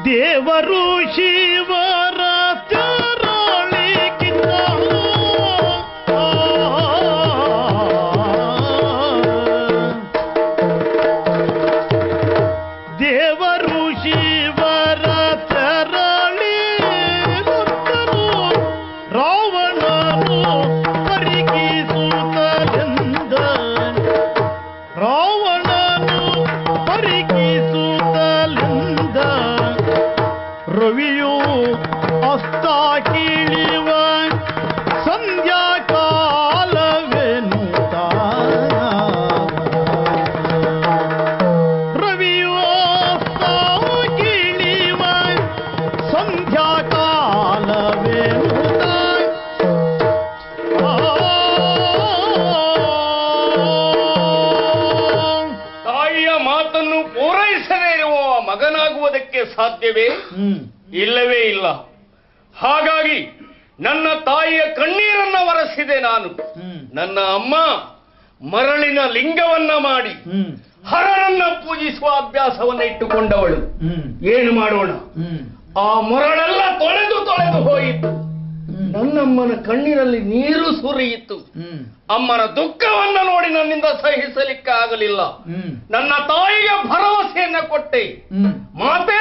ದೇವರು ಶಿವರ ತೆರಳಿಗಿಂತ ದೇವರು ಶಿವರ ತೆರಳಿ ರಾವಣನು ಪರಿಗಿಸುತ್ತಲೆಂದ ರಾವಣನು ಪರಿಗಿಸುತ್ತಲೆಂದ ರವಿಯು ಅಸ್ತ ಕೀಳಿವ ಸಂಧ್ಯಾ ಕಾಲವೆನುತ ರವಿಯು ಅಸ್ತ ಕೀಳಿವ ಸಂಧ್ಯಾ ಕಾಲವೆನುತ ತಾಯಿಯ ಮಾತನ್ನು ಪೂರೈಸದೇ ಇರುವ ಮಗನಾಗುವುದಕ್ಕೆ ಸಾಧ್ಯವೇ ಹ್ಮ್ ಇಲ್ಲವೇ ಇಲ್ಲ ಹಾಗಾಗಿ ನನ್ನ ತಾಯಿಯ ಕಣ್ಣೀರನ್ನ ಒರೆಸಿದೆ ನಾನು ಹ್ಮ್ ನನ್ನ ಅಮ್ಮ ಮರಳಿನ ಲಿಂಗವನ್ನ ಮಾಡಿ ಹ್ಮ್ ಹರನನ್ನ ಪೂಜಿಸುವ ಅಭ್ಯಾಸವನ್ನ ಇಟ್ಟುಕೊಂಡವಳು ಹ್ಮ್ ಏನು ಮಾಡೋಣ ಹ್ಮ್ ಆ ಮರಳೆಲ್ಲ ತೊಳೆದು ತೊಳೆದು ಹೋಯಿತು ನನ್ನಮ್ಮನ ಕಣ್ಣಿನಲ್ಲಿ ನೀರು ಸುರಿಯಿತು ಹ್ಮ್ ಅಮ್ಮನ ದುಃಖವನ್ನ ನೋಡಿ ನನ್ನಿಂದ ಸಹಿಸಲಿಕ್ಕೆ ಆಗಲಿಲ್ಲ ಹ್ಮ್ ನನ್ನ ತಾಯಿಗೆ ಭರವಸೆಯನ್ನ ಕೊಟ್ಟೆ ಹ್ಮ್ ಮಾತೆ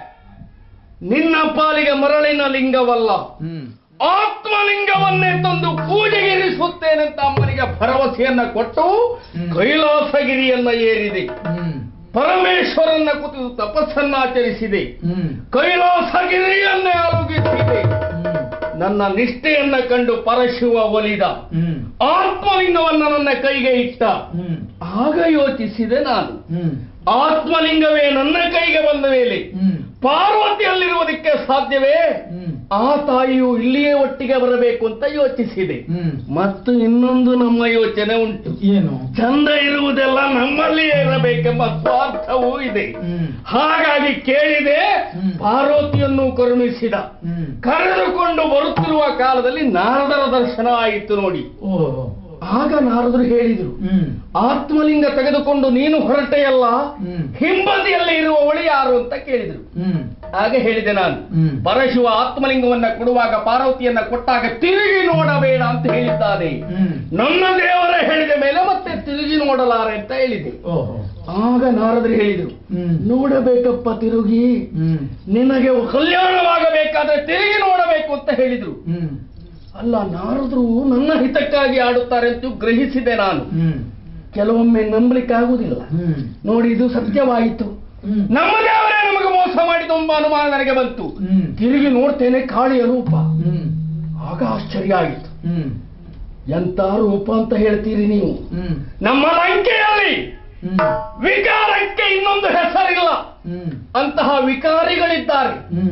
ನಿನ್ನ ಪಾಲಿಗೆ ಮರಳಿನ ಲಿಂಗವಲ್ಲ ಹ್ಮ್ ಆತ್ಮಲಿಂಗವನ್ನೇ ತಂದು ಪೂಜೆಗಿರಿಸುತ್ತೇನೆ ಅಂತ ಅಮ್ಮನಿಗೆ ಭರವಸೆಯನ್ನ ಕೊಟ್ಟು ಹ್ಮ್. ಕೈಲಾಸಗಿರಿಯನ್ನ ಏರಿದೆ ಹ್ಮ್ ಪರಮೇಶ್ವರನ್ನ ಕುತಿದು ತಪಸ್ಸನ್ನಾಚರಿಸಿದೆ ಹ್ಮ್ ಕೈಲಾಸಗಿರಿಯನ್ನೇ ಅಲುಗಿಸಿದೆ ಹ್ಮ್ ನನ್ನ ನಿಷ್ಠೆಯನ್ನ ಕಂಡು ಪರಶಿವ ಒಲಿದ ಹ್ಮ್ ಆತ್ಮಲಿಂಗವನ್ನ ನನ್ನ ಕೈಗೆ ಇಟ್ಟ ಹ್ಮ್ ಆಗ ಯೋಚಿಸಿದೆ ನಾನು ಹ್ಮ್ ಆತ್ಮಲಿಂಗವೇ ನನ್ನ ಕೈಗೆ ಬಂದ ಮೇಲೆ ಹ್ಮ್ ಪಾರ್ವತಿಯಲ್ಲಿರುವುದಕ್ಕೆ ಸಾಧ್ಯವೇ ಹ್ಮ್ ಆ ತಾಯಿಯು ಇಲ್ಲಿಯೇ ಒಟ್ಟಿಗೆ ಬರಬೇಕು ಅಂತ ಯೋಚಿಸಿದೆ ಹ್ಮ್ ಮತ್ತು ಇನ್ನೊಂದು ನಮ್ಮ ಯೋಚನೆ ಉಂಟು ಏನು ಚಂದ ಇರುವುದೆಲ್ಲ ನಮ್ಮಲ್ಲಿಯೇ ಇರಬೇಕೆಂಬ ಸ್ವಾರ್ಥವೂ ಇದೆ ಹ್ಮ್ ಹಾಗಾಗಿ ಕೇಳಿದೆ ಹ್ಮ್. ಪಾರ್ವತಿಯನ್ನು ಕರುಣಿಸಿದ ಹ್ಮ್ ಕರೆದುಕೊಂಡು ಬರುತ್ತಿರುವ ಕಾಲದಲ್ಲಿ ನಾರದರ ದರ್ಶನ ಆಯಿತು ನೋಡಿ ಓ ಆಗ ನಾರದರು ಹೇಳಿದರು ಹ್ಮ್ ಆತ್ಮಲಿಂಗ ತೆಗೆದುಕೊಂಡು ನೀನು ಹೊರಟೆಯಲ್ಲ ಹ್ಮ್ ಹಿಂಬದಿಯಲ್ಲಿ ಇರುವವಳು ಯಾರು ಅಂತ ಕೇಳಿದರು ಹ್ಮ್ ಆಗ ಹೇಳಿದೆ ನಾನು ಹ್ಮ್ ಪರಶಿವ ಆತ್ಮಲಿಂಗವನ್ನ ಕೊಡುವಾಗ ಪಾರ್ವತಿಯನ್ನ ಕೊಟ್ಟಾಗ ತಿರುಗಿ ನೋಡಬೇಡ ಅಂತ ಹೇಳಿದ್ದಾನೆ ಹ್ಮ್ ನನ್ನ ದೇವರ ಹೇಳಿದ ಮೇಲೆ ಮತ್ತೆ ತಿರುಗಿ ನೋಡಲಾರೆ ಅಂತ ಹೇಳಿದೆ ಓಹೋ ಆಗ ನಾರದರು ಹೇಳಿದರು ಹ್ಮ್ ನೋಡಬೇಕಪ್ಪ ತಿರುಗಿ ಹ್ಮ್ ನಿನಗೆ ಕಲ್ಯಾಣವಾಗಬೇಕಾದ್ರೆ ತಿರುಗಿ ನೋಡಬೇಕು ಅಂತ ಹೇಳಿದ್ರು ಹ್ಮ್ ಅಲ್ಲ ನಾರದರು ನನ್ನ ಹಿತಕ್ಕಾಗಿ ಆಡುತ್ತಾರೆ ಅಂತ ಗ್ರಹಿಸಿದೆ ನಾನು ಹ್ಮ್ ಕೆಲವೊಮ್ಮೆ ನಂಬಲಿಕ್ಕೆ ಆಗುವುದಿಲ್ಲ ಹ್ಮ್ ನೋಡಿ ಇದು ಸತ್ಯವಾಯಿತು ಹ್ಮ್ ನಮ್ಮ ದೇವರೇ ನಮಗೆ ಮೋಸ ಮಾಡಿದ ಎಂಬ ಅನುಮಾನ ನನಗೆ ಬಂತು ಹ್ಮ್ ತಿರುಗಿ ನೋಡ್ತೇನೆ ಕಾಳಿಯ ರೂಪ ಹ್ಮ್ ಆಗ ಆಶ್ಚರ್ಯ ಆಯಿತು ಹ್ಮ್ ಎಂತ ರೂಪ ಅಂತ ಹೇಳ್ತೀರಿ ನೀವು ಹ್ಮ್ ನಮ್ಮ ಲಂಕೆಯಲ್ಲಿ ಹ್ಮ್ ವಿಕಾರಕ್ಕೆ ಇನ್ನೊಂದು ಹೆಸರಿಲ್ಲ ಹ್ಮ್ ಅಂತಹ ವಿಕಾರಿಗಳಿದ್ದಾರೆ ಹ್ಮ್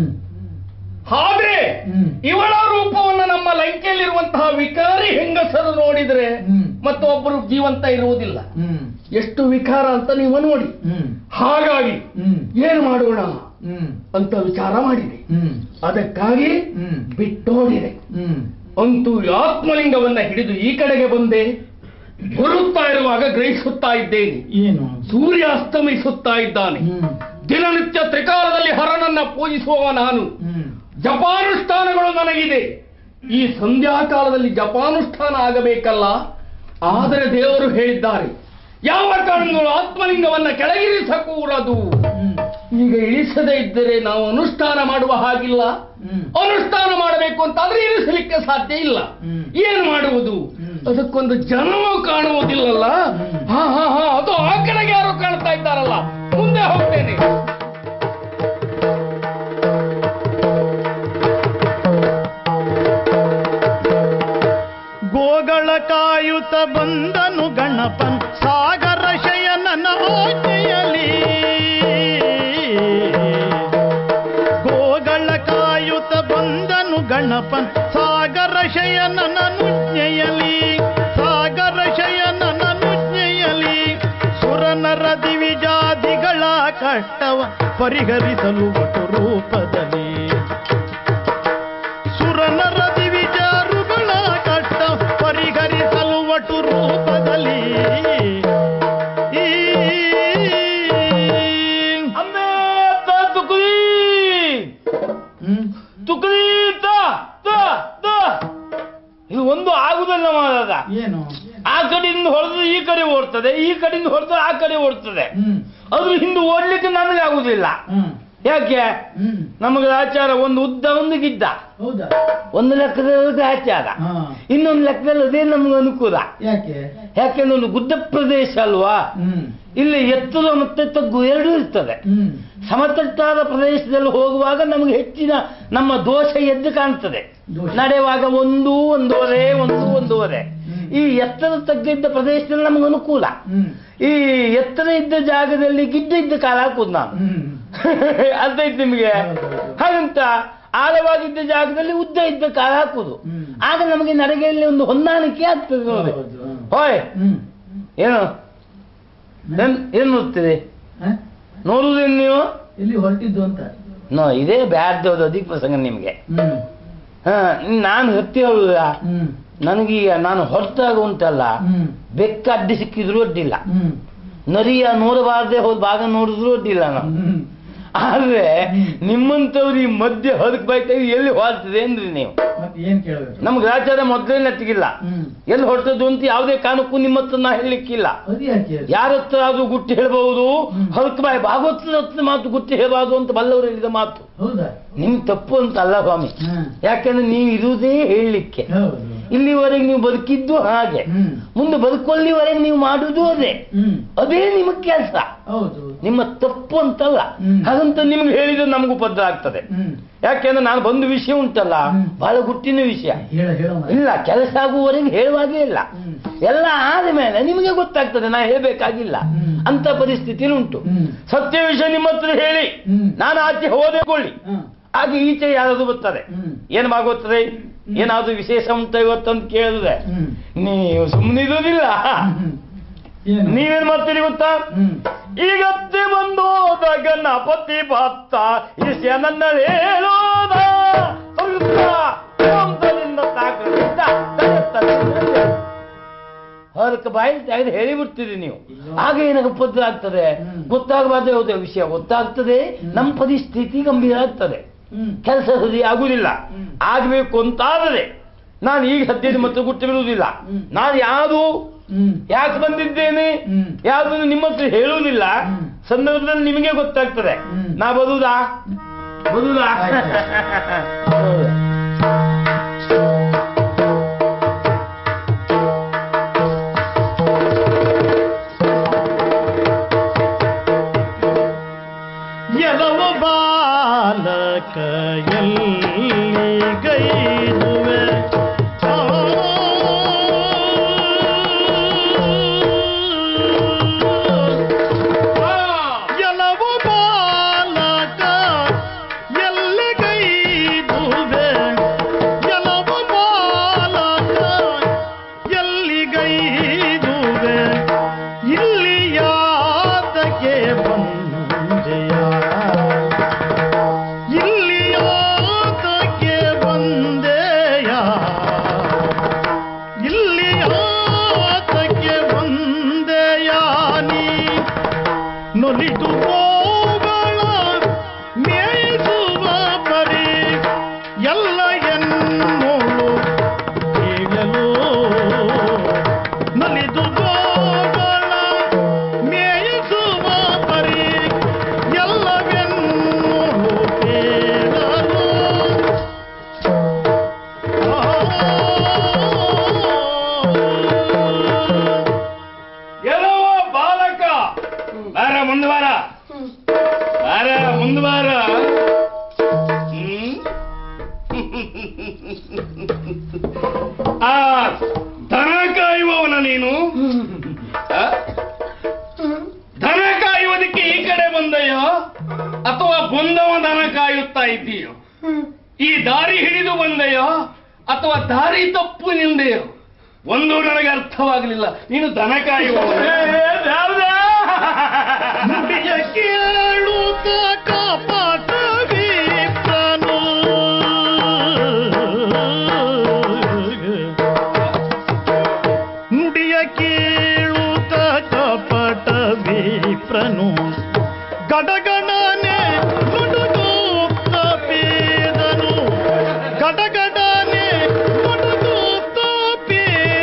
ಆದ್ರೆ ಹ್ಮ್ ಇವಳ ರೂಪವನ್ನು ನಮ್ಮ ಲಂಕೆಯಲ್ಲಿರುವಂತಹ ವಿಕಾರಿ ಹೆಂಗಸರು ನೋಡಿದ್ರೆ ಹ್ಮ್ ಮತ್ತೊಬ್ಬರು ಜೀವಂತ ಇರುವುದಿಲ್ಲ ಹ್ಮ್ ಎಷ್ಟು ವಿಕಾರ ಅಂತ ನೀವು ನೋಡಿ ಹ್ಮ್ ಹಾಗಾಗಿ ಹ್ಮ್ ಏನು ಮಾಡೋಣ ಹ್ಮ್ ಅಂತ ವಿಚಾರ ಮಾಡಿದೆ ಹ್ಮ್ ಅದಕ್ಕಾಗಿ ಹ್ಮ್ ಬಿಟ್ಟೋಡಿದೆ ಹ್ಮ್ ಅಂತೂ ಈ ಆತ್ಮಲಿಂಗವನ್ನ ಹಿಡಿದು ಈ ಕಡೆಗೆ ಬಂದೆ ಬರುತ್ತಾ ಇರುವಾಗ ಗ್ರಹಿಸುತ್ತಾ ಇದ್ದೇನೆ ಏನು ಸೂರ್ಯ ಅಸ್ತಮಿಸುತ್ತಾ ಇದ್ದಾನೆ ಹ್ಮ್ ದಿನನಿತ್ಯ ತ್ರಿಕಾಲದಲ್ಲಿ ಹರನನ್ನ ಪೂಜಿಸುವವ ನಾನು ಹ್ಮ್ ಜಪಾನುಷ್ಠಾನಗಳು ನನಗಿದೆ ಈ ಸಂಧ್ಯಾಕಾಲದಲ್ಲಿ ಜಪಾನುಷ್ಠಾನ ಆಗಬೇಕಲ್ಲ ಆದರೆ ದೇವರು ಹೇಳಿದ್ದಾರೆ ಯಾವ ಕಾರಣಗಳು ಆತ್ಮಲಿಂಗವನ್ನ ಕೆಳಗಿರಿಸಕೂಡದು ಹ್ಮ್ ಈಗ ಇಳಿಸದೇ ಇದ್ದರೆ ನಾವು ಅನುಷ್ಠಾನ ಮಾಡುವ ಹಾಗಿಲ್ಲ ಹ್ಮ್ ಅನುಷ್ಠಾನ ಮಾಡಬೇಕು ಅಂತಾದ್ರೆ ಇರಿಸಲಿಕ್ಕೆ ಸಾಧ್ಯ ಇಲ್ಲ ಹ್ಮ್. ಏನು ಮಾಡುವುದು ಹ್ಮ್. ಅದಕ್ಕೊಂದು ಜನವೂ ಕಾಣುವುದಿಲ್ಲಲ್ಲ ಹ್ಮ್. ಹಾ ಹಾ ಹಾ ಅದು ಆ ಕಡೆಗೆ ಯಾರೋ ಕಾಣ್ತಾ ಇದ್ದಾರಲ್ಲ ಮುಂದೆ ಹೋಗ್ತೇನೆ ಗೋಗಳ ಕಾಯುತ ಬಂದನು ಗಣಪನ್ ಸಾಗರ ಶಯನನ ಆಜ್ಞೆಯಲಿ ಗೋಗಳ ಕಾಯುತ ಬಂದನು ಗಣಪನ್ ಸಾಗರ ಶಯನನ ನುಜ್ಞೆಯಲಿ ಸಾಗರ ಶಯನನ ನುಜ್ಞೆಯಲಿ ಸುರನರ ದಿವಿಜಾದಿಗಳ ಕಷ್ಟವ ಪರಿಹರಿಸಲು ಒಟ್ಟು ರೂಪದಲ್ಲಿ ಸುರನರ ದಿವಿಜಾರುಗಳ ಕಷ್ಟ ಪರಿಹರಿಸಲು ಒಟ್ಟು ರೂಪದಲ್ಲಿ ಈ ಅಮ್ಮೇ ತಾತುಕುಯಿ ಉಂಟಲ್ಲ ಮಾರಾದ ಏನು ಆ ಕಡೆಯಿಂದ ಹೊಡೆದು ಈ ಕಡೆ ಓಡ್ತದೆ ಈ ಕಡೆಯಿಂದ ಹೊಡೆದು ಆ ಕಡೆ ಓಡ್ತದೆ ಹ್ಮ್ ಅದ್ರ ಹಿಂದೆ ಓಡ್ಲಿಕ್ಕೆ ನಮಗೆ ಆಗುದಿಲ್ಲ ಹ್ಮ್ ಯಾಕೆ ಹ್ಮ್ ನಮಗೆ ಆಚಾರ ಒಂದು ಉದ್ದ ಒಂದು ಗಿಡ್ಡ ಹೌದಾ ಒಂದು ಲೆಕ್ಕದಲ್ಲಿ ಆಚಾರ ಹಾ ಇನ್ನೊಂದು ಲೆಕ್ಕದಲ್ಲಿ ಅದೇ ನಮ್ಗೆ ಅನುಕೂಲ ಯಾಕೆ ಯಾಕೆಂದ್ರೆ ಒಂದು ಗುಡ್ಡ ಪ್ರದೇಶ ಅಲ್ವಾ ಹ್ಮ್ ಇಲ್ಲಿ ಎತ್ತರ ಮತ್ತೆ ತಗ್ಗು ಎರಡೂ ಇರ್ತದೆ ಹ್ಮ್ ಸಮತಟ್ಟಾದ ಪ್ರದೇಶದಲ್ಲಿ ಹೋಗುವಾಗ ನಮಗೆ ಹೆಚ್ಚಿನ ನಮ್ಮ ದೋಷ ಎದ್ದು ಕಾಣ್ತದೆ ದೋಷ. ನಡೆಯುವಾಗ ಒಂದು ಒಂದೂವರೆ ಒಂದು ಒಂದೂವರೆ ಹ್ಮ್. ಈ ಎತ್ತರ ತಗ್ಗಿದ್ದ ಪ್ರದೇಶದಲ್ಲಿ ನಮಗೆ ಅನುಕೂಲ ಹ್ಮ್ ಈ ಎತ್ತರ ಇದ್ದ ಜಾಗದಲ್ಲಿ ಗಿಡ್ಡ ಇದ್ದ ಕಾಲ ಹಾಕುದು ನಾನು ಹ್ಮ್ ಅರ್ಥ ಐತೆ ನಿಮಗೆ ಹೌದೌದು. ಹಾಗಂತ ಆಳವಾಗಿದ್ದ ಜಾಗದಲ್ಲಿ ಉದ್ದ ಇದ್ದ ಕಾಲ ಹಾಕುದು ಹ್ಮ್. ಆಗ ನಮಗೆ ನಡಿಗೆಯಲ್ಲಿ ಒಂದು ಹೊಂದಾಣಿಕೆ ಆಗ್ತದೆ ನೋಡಿ ಹೌದು, ಹ್ಮ್. ಹೋಯ್ ಹ್ಮ್ ಏನು ಏನ್ ಏನ್ ನೋಡ್ತೀರಿ ಹ? ನೋಡುವುದೇನು ನೀವು ಎಲ್ಲಿ ಹೊರಟಿದ್ದು ಅಂತ ನೋ ಇದೇ ಬ್ಯಾಡ್ದವ್ದು ಅಧಿಕ ಪ್ರಸಂಗ ನಿಮಗೆ ಹ್ಮ್ ಹಾ ನಾನು ಹತ್ತಿ ಹೇಳುದ ಹ್ಮ್ ನನಗೀಗ ನಾನು ಹೊರತಾಗ ಉಂಟಲ್ಲ ಹ್ಮ್ ಬೆಕ್ಕ ಅಡ್ಡಿ ಸಿಕ್ಕಿದ್ರು ಅಡ್ಡಿಲ್ಲ ಹ್ಮ್ ನರಿಯ ನೋಡಬಾರ್ದೆ ಹೋದ ಭಾಗ ನೋಡಿದ್ರು ಅಡ್ಡಿಲ್ಲ ನಾನು ಹ್ಮ್ ಆದ್ರೆ ಹ್ಮ್. ನಿಮ್ಮಂತವ್ರು ಈ ಮಧ್ಯೆ ಹೊರಕ್ ಬೈತಾಗ ಎಲ್ಲಿ ಹೊರಡ್ತದೆ ಅಂದ್ರಿ ನೀವು ಮತ್ತೆ ಏನ್ ಕೇಳ್ಬೇಕು ನಮ್ಗೆ ರಾಜ್ಯದ ಮೊದಲೇ ನೆಟ್ಟಿಗಿಲ್ಲ ಹ್ಮ್ ಎಲ್ಲಿ ಹೊರಟದ್ದು ಅಂತ ಯಾವುದೇ ಕಾರಣಕ್ಕೂ ನಿಮ್ಮ ಹತ್ರ ನಾ ಹೇಳಲಿಕ್ಕಿಲ್ಲ ಅದು ಯಾಕೆ ಯಾರ ಹತ್ರ ಅದು ಗುಟ್ಟಿ ಹೇಳ್ಬಹುದು ಹ್ಮ್. ಹೊರಕ್ ಬಾಯ್ ಭಾಗವತದ ಹತ್ರ ಮಾತು ಗುಟ್ಟಿ ಹೇಳಬಾರ್ದು ಅಂತ ಬಲ್ಲವರು ಹೇಳಿದ ಮಾತು ಹೌದಾ ನಿಮ್ ತಪ್ಪು ಅಂತ ಅಲ್ಲ ಸ್ವಾಮಿ ಹ್ಮ್ ಯಾಕೆಂದ್ರೆ ನೀವು ಇರುವುದೇ ಹೇಳಲಿಕ್ಕೆ ಹೌದು ಇಲ್ಲಿವರೆಗೆ ನೀವು ಬದುಕಿದ್ದು ಹಾಗೆ ಹ್ಮ್ ಮುಂದೆ ಬದುಕೊಳ್ಳಿವರೆಗೆ ನೀವು ಮಾಡುವುದು ಅದೇ ಹ್ಮ್ ಅದೇ ನಿಮ್ಮ ಕೆಲಸ ಹೌದು ನಿಮ್ಮ ತಪ್ಪು ಅಂತಲ್ಲ ಹ್ಮ್. ಹಾಗಂತ ನಿಮ್ಗೆ ಹೇಳಿದ್ರೆ ನಮಗೂ ಪದ್ರ ಆಗ್ತದೆ ಹ್ಮ್ ಯಾಕೆಂದ್ರೆ ನಾನು ಬಂದ ವಿಷಯ ಉಂಟಲ್ಲ ಹ್ಮ್. ಬಹಳ ಗುಟ್ಟಿನ ವಿಷಯ ಹೇಳ ಹೇಳ ಮಾರ್ರೆ. ಇಲ್ಲ ಕೆಲಸ ಆಗುವವರೆಗೆ ಹೇಳುವಾಗೇ ಇಲ್ಲ ಹ್ಮ್. ಎಲ್ಲ ಆದ ಮೇಲೆ ನಿಮಗೆ ಗೊತ್ತಾಗ್ತದೆ ನಾ ಹೇಳ್ಬೇಕಾಗಿಲ್ಲ ಹ್ಮ್. ಅಂತ ಪರಿಸ್ಥಿತಿ ಉಂಟು ಹ್ಮ್. ಸತ್ಯ ವಿಷಯ ನಿಮ್ಮ ಹತ್ರ ಹೇಳಿ ಹ್ಮ್. ನಾನು ಆಚೆ ಹೋದೇಕೊಳ್ಳಿ ಹ್ಮ್. ಹಾಗೆ ಈಚೆ ಯಾರಾದ್ರು ಬರ್ತಾರೆ ಹ್ಮ್. ಏನ್ ಆಗೋತ್ತದೆ ಏನಾದ್ರು ವಿಶೇಷ ಉಂಟ ಇವತ್ತಂತ ಕೇಳಿದ್ರೆ ಹ್ಮ್. ನೀವು ಸುಮ್ಮನೆ ಇರೋದಿಲ್ಲ ಹ್ಮ್. ಏನು ನೀವೇನ್ ಮಾಡ್ತೀರಿ ಗೊತ್ತಾ ಹ್ಮ್ ಈಗತ್ತೆ ಬಂದೋದ ಗಣಪತಿ ಭಕ್ತ ಈಶ್ಯ ನನ್ನ ಹೇಳೋದ ಓಂತದಿಂದ ತಾಕದಿಂದ ತಡೆಯುತ್ತದೆ. ಹೊರಕ ಬಾಯಿ ತೆಗೆದು ಹೇಳಿಬಿಡ್ತೀರಿ ನೀವು ಆಗ ಏನಾಗ ಪದ್ರ ಆಗ್ತದೆ ಹ್ಮ್. ಗೊತ್ತಾಗಬಾರ್ದು ಯಾವುದೇ ವಿಷಯ ಗೊತ್ತಾಗ್ತದೆ ಹ್ಮ್. ನಮ್ಮ ಪರಿಸ್ಥಿತಿ ಗಂಭೀರ ಆಗ್ತದೆ ಹ್ಮ್ ಕೆಲಸ ಸರಿ ಆಗುದಿಲ್ಲ ಹ್ಮ್. ಆಗಬೇಕು ಅಂತಾದರೆ ನಾನು ಈಗ ಸದ್ಯದ ಮತ್ತೆ ಗುಟ್ಟು ಬಿಡುವುದಿಲ್ಲ ಹ್ಮ್. ನಾನು ಯಾವುದು ಹ್ಮ್ ಯಾಕೆ ಬಂದಿದ್ದೇನೆ ಹ್ಮ್. ಯಾವುದನ್ನು ನಿಮ್ಮ ಹತ್ರ ಹೇಳುವುದಿಲ್ಲ ಹ್ಮ್. ಸಂದರ್ಭದಲ್ಲಿ ನಿಮಗೆ ಗೊತ್ತಾಗ್ತದೆ ಹ್ಮ್. ನಾ ಬರುದಾ ಬರುದಾ ಆಯ್ತು. ಎಲವ ಬಾಲಕ ಎಲ್ಲಿ ಗೈದುವೆ ಆ. ಎಲವ ಬಾಲಕ ಎಲ್ಲಿ ಗೈದುವೆ ಎಲವ ಬಾಲಕ ಎಲ್ಲಿ ಗೈದುವೆ ಇಲ್ಲಿ ಯಾತಕ್ಕೆ ಬಂದೆಯ ಇಲ್ಲಿ ಯಾತಕ್ಕೆ ಬಂದೆಯ ಇಲ್ಲಿ ಯಾತಕ್ಕೆ ಬಂದೆಯ ನೀ ನೊಲಿದು ಗೋಗಳ ಮೇಯಿಸುವ ಪರಿ ಎಲ್ಲ ಎನ್ನೋಳು ಕೇಳಲು ನಲಿದು ಗೋಗಳ ಮೇಯಿಸುವ ಪರಿ ಎಲ್ಲವೆನ್ನೋಳು ಕೇಳಲು ಎಲ್ಲೋ ಬಾಲಕ ಬಾರ ಮುಂದೆ ಬಾರ ಬಾರ ಮುಂದೆ ಬಾರ ಹ್ಮ್? ಆ ದನ ಕಾಯುವವನ ನೀನು ಆ? ದನ ಕಾಯುವುದಕ್ಕೆ ಈ ಕಡೆ ಬಂದೆಯೋ ಅಥವಾ ಬಂದವ ದನ ಕಾಯುತ್ತಾ ಇದ್ದೀಯೋ ಈ ದಾರಿ ಹಿಡಿದು ಬಂದೆಯೋ ಅಥವಾ ದಾರಿ ತಪ್ಪು ನಿಂದೆಯೋ ಒಂದು ನನಗೆ ಅರ್ಥವಾಗಲಿಲ್ಲ ನೀನು ದನ ನುಡಿಯ ಕೇಳುತ್ತ ಕಪಟ ವಿಪ್ರನು ನುಡಿಯ ಕೇಳುತ್ತ ಕಪಟ ವಿಪ್ರನು ಗಡಗಡನೆ ನುಡುಗುತ್ತ ಪೇದನು ಗಡಗಡನೆ ನುಡುಗುತ್ತ ಪೇದನು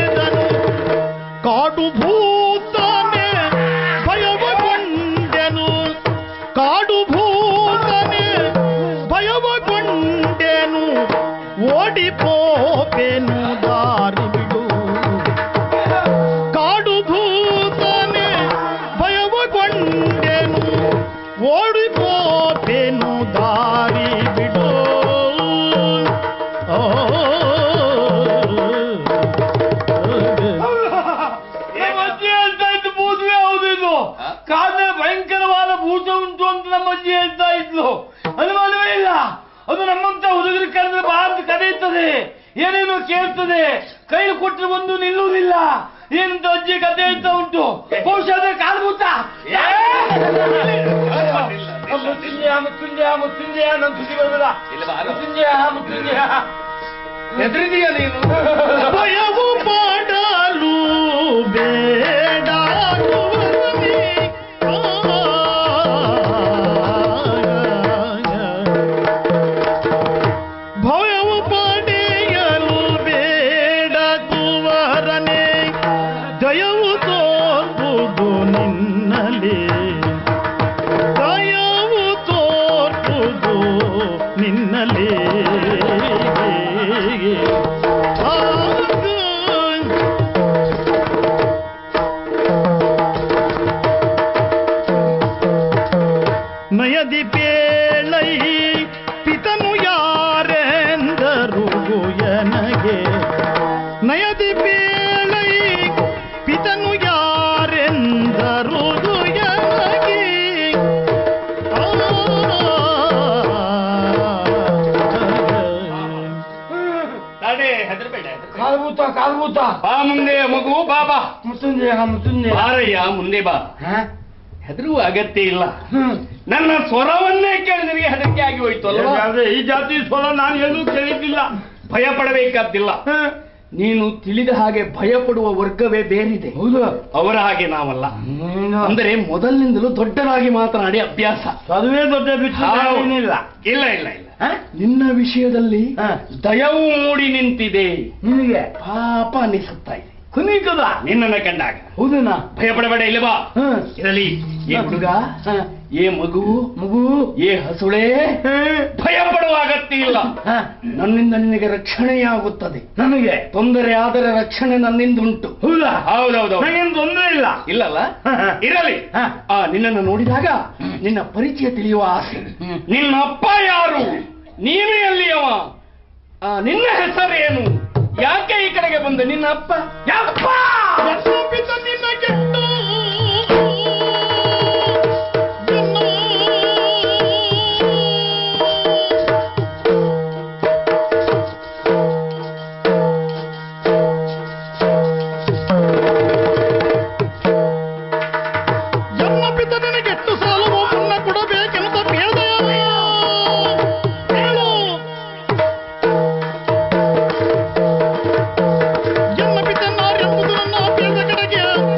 ಕಾಡಿನ ಭಯಂಕರವಾದ ಭೂತ ಉಂಟು ಅಂತ ನಮ್ಮ ಅಜ್ಜಿ ಹೇಳ್ತಾ ಇದ್ಲು ಅನುಮಾನವೇ ಇಲ್ಲ ಅದು ನಮ್ಮಂತ ಹುಡುಗರ ಕರೆದ್ರೆ ಬಾರ್ದು ಕದೀತದೆ ಏನೇನೋ ಕೇಳ್ತದೆ ಕೈ ಕೊಟ್ಟರೆ ಒಂದು ನಿಲ್ಲುವುದಿಲ್ಲ ಏನಂತ ಅಜ್ಜಿ ಕತೆ ಹೇಳ್ತಾ ಉಂಟು ಬಹುಶಃ ಅದೇ ಕಾಲ್ಭೂತ ಮೃತ್ಯುಂಜಯ ಮೃತ್ಯುಂಜಯ ಮೃತ್ಯುಂಜಯ ನನ್ನ ಸುದ್ದಿ ಬರಬೇಡ ಮೃತ್ಯುಂಜಯ ಮೃತ್ಯುಂಜಯ ಹೆದರಿದೀಯ ನೀನು ಭಯವು ಪಡಲು ಬೇಡ ಅನ್ನುವನೇ. ಭಯವು ಪಡೆಯಲು ಬೇಡ ಕುವರನೆ ದಯವು ತೋರ್ಬುದು ನಿನ್ನಲೇ ದಯವು ತೋರ್ಬುದು ನಿನ್ನಲೇ ನಯದಿ ಪೇಳೈ ಪಿತನು ಯಾರೆಂದರು ಎನಗೆ ನಯದಿ ಪೇಳೈ ಪಿತನು ಯಾರೆಂದರು ಎನಗೆ ತಡೆ ಹೆದರ್ಬೇಡ ಹೆದರ್ಬೇಡ. ಕಾಲ್ಭೂತ ಕಾಲ್ಭೂತ ಬಾ ಮುಂದೆ ಮಗು ಬಾ ಬಾ ಮೃತ್ಯುಂಜಯ ಮೃತ್ಯುಂಜಯ ಬಾರಯ್ಯ ಮುಂದೆ ಬಾ ಹ? ಹೆದರುವ ಅಗತ್ಯ ಇಲ್ಲ ಹ್ಮ್. ನನ್ನ ಸ್ವರವನ್ನೇ ಕೇಳಿದ್ರೆ ಹೆದರಿಕೆ ಆಗಿ ಹೋಯ್ತು ಅಲ್ವಾ ಯಾಕಂದ್ರೆ ಈ ಜಾತಿ ಸ್ವರ ನಾನು ಎಲ್ಲೂ ಕೇಳಿದ್ದಿಲ್ಲ ಭಯ ಪಡಬೇಕಾದ್ದಿಲ್ಲ ಹ? ನೀನು ತಿಳಿದ ಹಾಗೆ ಭಯ ಪಡುವ ವರ್ಗವೇ ಬೇರಿದೆ ಹೌದು ಅವರ ಹಾಗೆ ನಾವಲ್ಲ ನೀನು ಅಂದರೆ ಮೊದಲಿನಿಂದಲೂ ದೊಡ್ಡದಾಗಿ ಮಾತನಾಡಿ ಅಭ್ಯಾಸ ಚದುವೆ ದೊಡ್ಡ ಬಿಟ್ಟು ಹೌದು. ಏನಿಲ್ಲ ಇಲ್ಲ ಇಲ್ಲ ಇಲ್ಲ ಹ? ನಿನ್ನ ವಿಷಯದಲ್ಲಿ ಹ. ದಯವು ಮೂಡಿ ನಿಂತಿದೆ ನಿನಗೆ ಪಾಪ ಅನಿಸುತ್ತಾ ಇದೆ ಕುನಿಕದ ನಿನ್ನನ್ನ ಕಂಡಾಗ ಹೌದನಾ ಭಯ ಪಡಬೇಡ ಇಲ್ಲವಾ ಹ. ಇರಲಿ ಏ ಹುಡುಗ ಹ. ಏ ಮಗು ಮಗು ಏ ಹಸುಳೆ ಹ. ಭಯ ಪಡುವ ಅಗತ್ಯ ಇಲ್ಲ ಹ. ನನ್ನಿಂದ ನಿನಗೆ ರಕ್ಷಣೆಯಾಗುತ್ತದೆ ನನಗೆ ತೊಂದರೆ ಆದರೆ ರಕ್ಷಣೆ ನನ್ನಿಂದ ಉಂಟು ಹೌದಾ ಹೌದೌದು ನನಗೇನು ತೊಂದರೆ ಇಲ್ಲ ಇಲ್ಲಲ್ಲ ಹ, ಹ. ಇರಲಿ ಹ. ಆ ನಿನ್ನನ್ನು ನೋಡಿದಾಗ ನಿನ್ನ ಪರಿಚಯ ತಿಳಿಯುವ ಆಸೆ ಹ್ಮ್. ನಿನ್ನ ಅಪ್ಪ ಯಾರು ನೀನು ಎಲ್ಲಿಯವ ಆ, ನಿನ್ನ ಹೆಸರೇನು ಯಾಕೆ ಈ ಕಡೆಗೆ ಬಂದೆ ನಿನ್ನ ಅಪ್ಪ ಯಪ್ಪ ಪ್ರಸಪಿತ ನಿನ್ನ ಕೆಟ್ಟು ಜನ್ಮ ಪಿತ ನಿನಗೆಟ್ಟು ಸಾಲವು ಮುನ್ನ ಕೊಡಬೇಕೆಂತ ಬೇಡ ಹೇಳು ಜನ್ಮ ಪಿತನ್ನಾರೆಂಬುದು ನನ್ನ ಅಭ್ಯಾಸ ಕಡೆಗೆ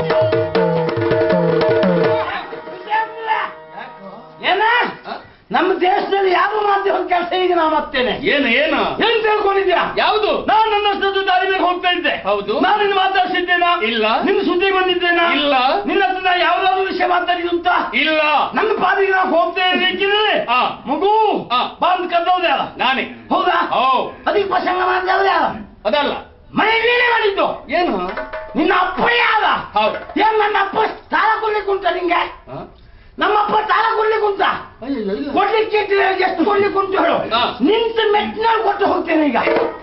ಏನ ನಮ್ಮ ದೇಶದಲ್ಲಿ ಯಾವ ಮಾಧ್ಯಮ ಕೆಲಸ ಈಗ ನಾ ಮತ್ತೇನೆ ಏನು ಏನು ಏನ್ ತಿಳ್ಕೊಂಡಿದ್ಯಾ ಯಾವುದು ನಾನು ನನ್ನ ಸುದ್ದಿ ದಾರಿ ಮೇಲೆ ಹೋಗ್ತಾ ಇದ್ದೆ ಹೌದು. ನಾನು ನಿನ್ನ ಮಾತಾಡ್ಸಿದ್ದೇನಾ ಇಲ್ಲ. ನಿನ್ನ ಸುದ್ದಿ ಬಂದಿದ್ದೇನಾ ಇಲ್ಲ. ನಿನ್ನ ಹತ್ರ ನಾ ಯಾವ್ದಾದ್ರು ವಿಷಯ ಮಾತಾಡಿದುಂಟ ಇಲ್ಲ ನನ್ನ ಪಾದಿಗೆ ನಾವು ಹೋಗ್ತಾ ಇರ್ಬೇಕಿದ್ರೆ ಆ. ಮಗು ಆ. ಬಂದ್ ಕದ್ದವ್ದು ಯಾರ ನಾನೇ ಹೌದಾ ಓ ಅದಕ್ಕೆ ಪ್ರಸಂಗ ಮಾಡಿದವ್ರು ಯಾರ ಅದಲ್ಲ ಮನೆಯಲ್ಲೇನೆ ಮಾಡಿದ್ದು ಏನು ನಿನ್ನ ಅಪ್ಪ ಯಾರ ಹೌದು ಏನ್ ನನ್ನ ಅಪ್ಪ ಸಾಲ ಕೊಡ್ಲಿಕ್ಕೆ ಉಂಟ ನಿಂಗೆ ಆ? ನಮ್ಮಪ್ಪ ಸಾಲ ಕೊಡ್ಲಿಕ್ಕೆ ಉಂಟ ಅಯ್ಯಯ್ಯೋ, ಇಲ್ಲ. ಕೊಡ್ಲಿಕ್ಕೆ ಇದ್ರೆ ಎಷ್ಟು ಕೊಡ್ಲಿಕ್ಕೆ ಉಂಟು ಹೇಳು ಹಾ. ನಿಂತ ಮೆಟ್ಟಿನಲ್ಲಿ ಕೊಟ್ಟು ಹೋಗ್ತೇನೆ ಈಗ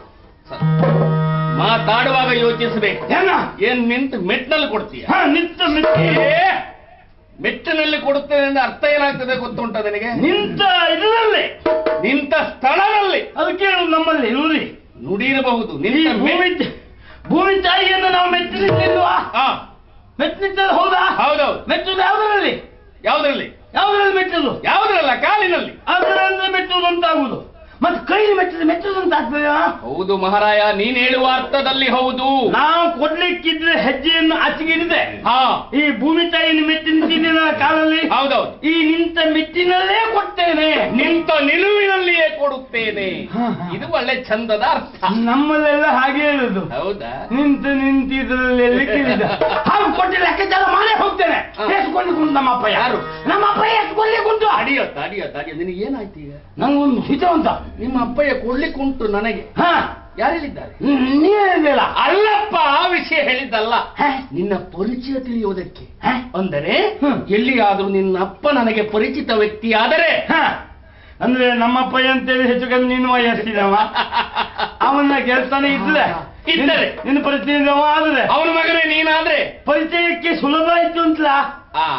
ಮಾತಾಡುವಾಗ ಯೋಚಿಸಬೇಕು ಏನ ಏನ್ ನಿಂತು ಮೆಟ್ನಲ್ಲಿ ಕೊಡ್ತೀಯ ಹಾ ನಿಂತ ಮೆಟ್ಟಿ ಏ, ಮೆಟ್ಟಿನಲ್ಲಿ ಕೊಡುತ್ತೇನೆ ಅಂದ್ರೆ ಅರ್ಥ ಏನಾಗ್ತದೆ ಗೊತ್ತುಂಟ ನನಗೆ ನಿಂತ ಇದರಲ್ಲಿ ನಿಂತ ಸ್ಥಳದಲ್ಲಿ ಅದಕ್ಕೆ ಹೇಳು ನಮ್ಮಲ್ಲಿ ನೋಡಿ ನುಡಿರಬಹುದು ಈ ನಿಂತ ಭೂಮಿ ಮೆ- ಭೂಮಿ ತಾಯಿಯನ್ನು ನಾವು ಮೆಟ್ಟಿನಿಂತಿಲ್ವಾ ಆ, ಮೆಟ್ಟಿನಿಂತದ್ದು ಹೌದಾ ಹೌದೌದು ಮೆಟ್ಟುದು ಯಾವುದರಲ್ಲಿ ಯಾವ್ದ್ರಲ್ಲಿ ಯಾವುದರಲ್ಲಿ ಮೆಟ್ಟುದು ಯಾವ್ದ್ರಲ್ಲ ಕಾಲಿನಲ್ಲಿ ಅದರಿಂದ ಮೆಟ್ಟುವುದು ಅಂತಾಗುದು ಮತ್ತೆ ಕೈ ಮೆಟ್ಟುದು ಮೆಟ್ಟುದು ಅಂತ ಆಗ್ತದಾ ಹೌದು ಮಹಾರಾಯ ನೀನ್ ಹೇಳುವ ಅರ್ಥದಲ್ಲಿ ಹೌದು ನಾವು ಕೊಡ್ಲಿಕ್ಕಿದ್ರೆ ಹೆಜ್ಜೆಯನ್ನು ಆಚೆಗಿಡಿದೆ ಹಾ ಈ ಭೂಮಿ ತಾಯಿಯನ್ನು ಮೆಟ್ಟಿ ನಿಂತಿದ್ದೇನೆ ಆ ಕಾಲಲ್ಲಿ ಹೌದೌದು ಈ ನಿಂತ ಮೆಟ್ಟಿನಲ್ಲೇ ಕೊಡ್ತೇನೆ ನಿಂತ ನಿಲುವಿನಲ್ಲಿಯೇ ಕೊಡುತ್ತೇನೆ ಹಾ, ಹಾ. ಇದು ಒಳ್ಳೆ ಚಂದದ ಅರ್ಥ ನಮ್ಮಲ್ಲೆಲ್ಲ ಹಾಗೆ ಹೇಳುದು ಹೌದಾ ನಿಂತು ನಿಂತಿದ್ರಲ್ಲಿ ಎಲ್ಲಿ ಕೇಳಿದ ಹಾಗೆ ಕೊಟ್ಟಿ ಲೆಕ್ಕಾಚಾರ ಮಾಡೇ ಹೋಗ್ತೇನೆ ಹಾ. ಎಷ್ಟು ಕೊಡ್ಲಿಕ್ಕುಂಟು ನಮ್ಮಪ್ಪ ಯಾರು ನಮ್ಮಪ್ಪ ಎಷ್ಟು ಕೊಡ್ಲಿಕ್ಕುಂಟು ಅಡಿಯತ್ತ ಅಡಿಯತ್ತ ಅಡಿಯ ನಿನಗೆ ಏನಾಯ್ತು ಈಗ ನಂಗೊಂದು ಹಿತವಂತ ನಿಮ್ಮ ಅಪ್ಪಯ್ಯ ಕೊಡ್ಲಿಕ್ಕುಂಟು ನನಗೆ ಹಾ ಯಾರು ಹೇಳಿದ್ದಾರೆ ನೀ ಹೇಳಿದಿಲ್ಲ ಅಲ್ಲಪ್ಪ ಆ ವಿಷಯ ಹೇಳಿದ್ದಲ್ಲ ಹಾ? ನಿನ್ನ ಪರಿಚಯ ತಿಳಿಯುವುದಕ್ಕೆ ಹಾ? ಅಂದರೆ ಹ್ಮ್. ಎಲ್ಲಿಯಾದ್ರೂ ನಿನ್ನ ಅಪ್ಪ ನನಗೆ ಪರಿಚಿತ ವ್ಯಕ್ತಿ ಆದರೆ ಹಾ. ಅಂದ್ರೆ ನಮ್ಮಪ್ಪ ಅಂತೇಳಿ ಹೆಚ್ಚು ಕಮ್ಮಿ ನೀನು ವಯಸ್ಸಿದವ ಅವನ ಕೆಲಸನೇ ಇದ್ರೆ ಇದ್ದರೆ. ನಿನ್ನ ಪರಿಚಯ ಆದ್ರೆ ಅವನ ಮಗನೇ ನೀನಾದ್ರೆ ಪರಿಚಯಕ್ಕೆ ಸುಲಭ ಆಯ್ತು ಅಂತಲಾ ಆ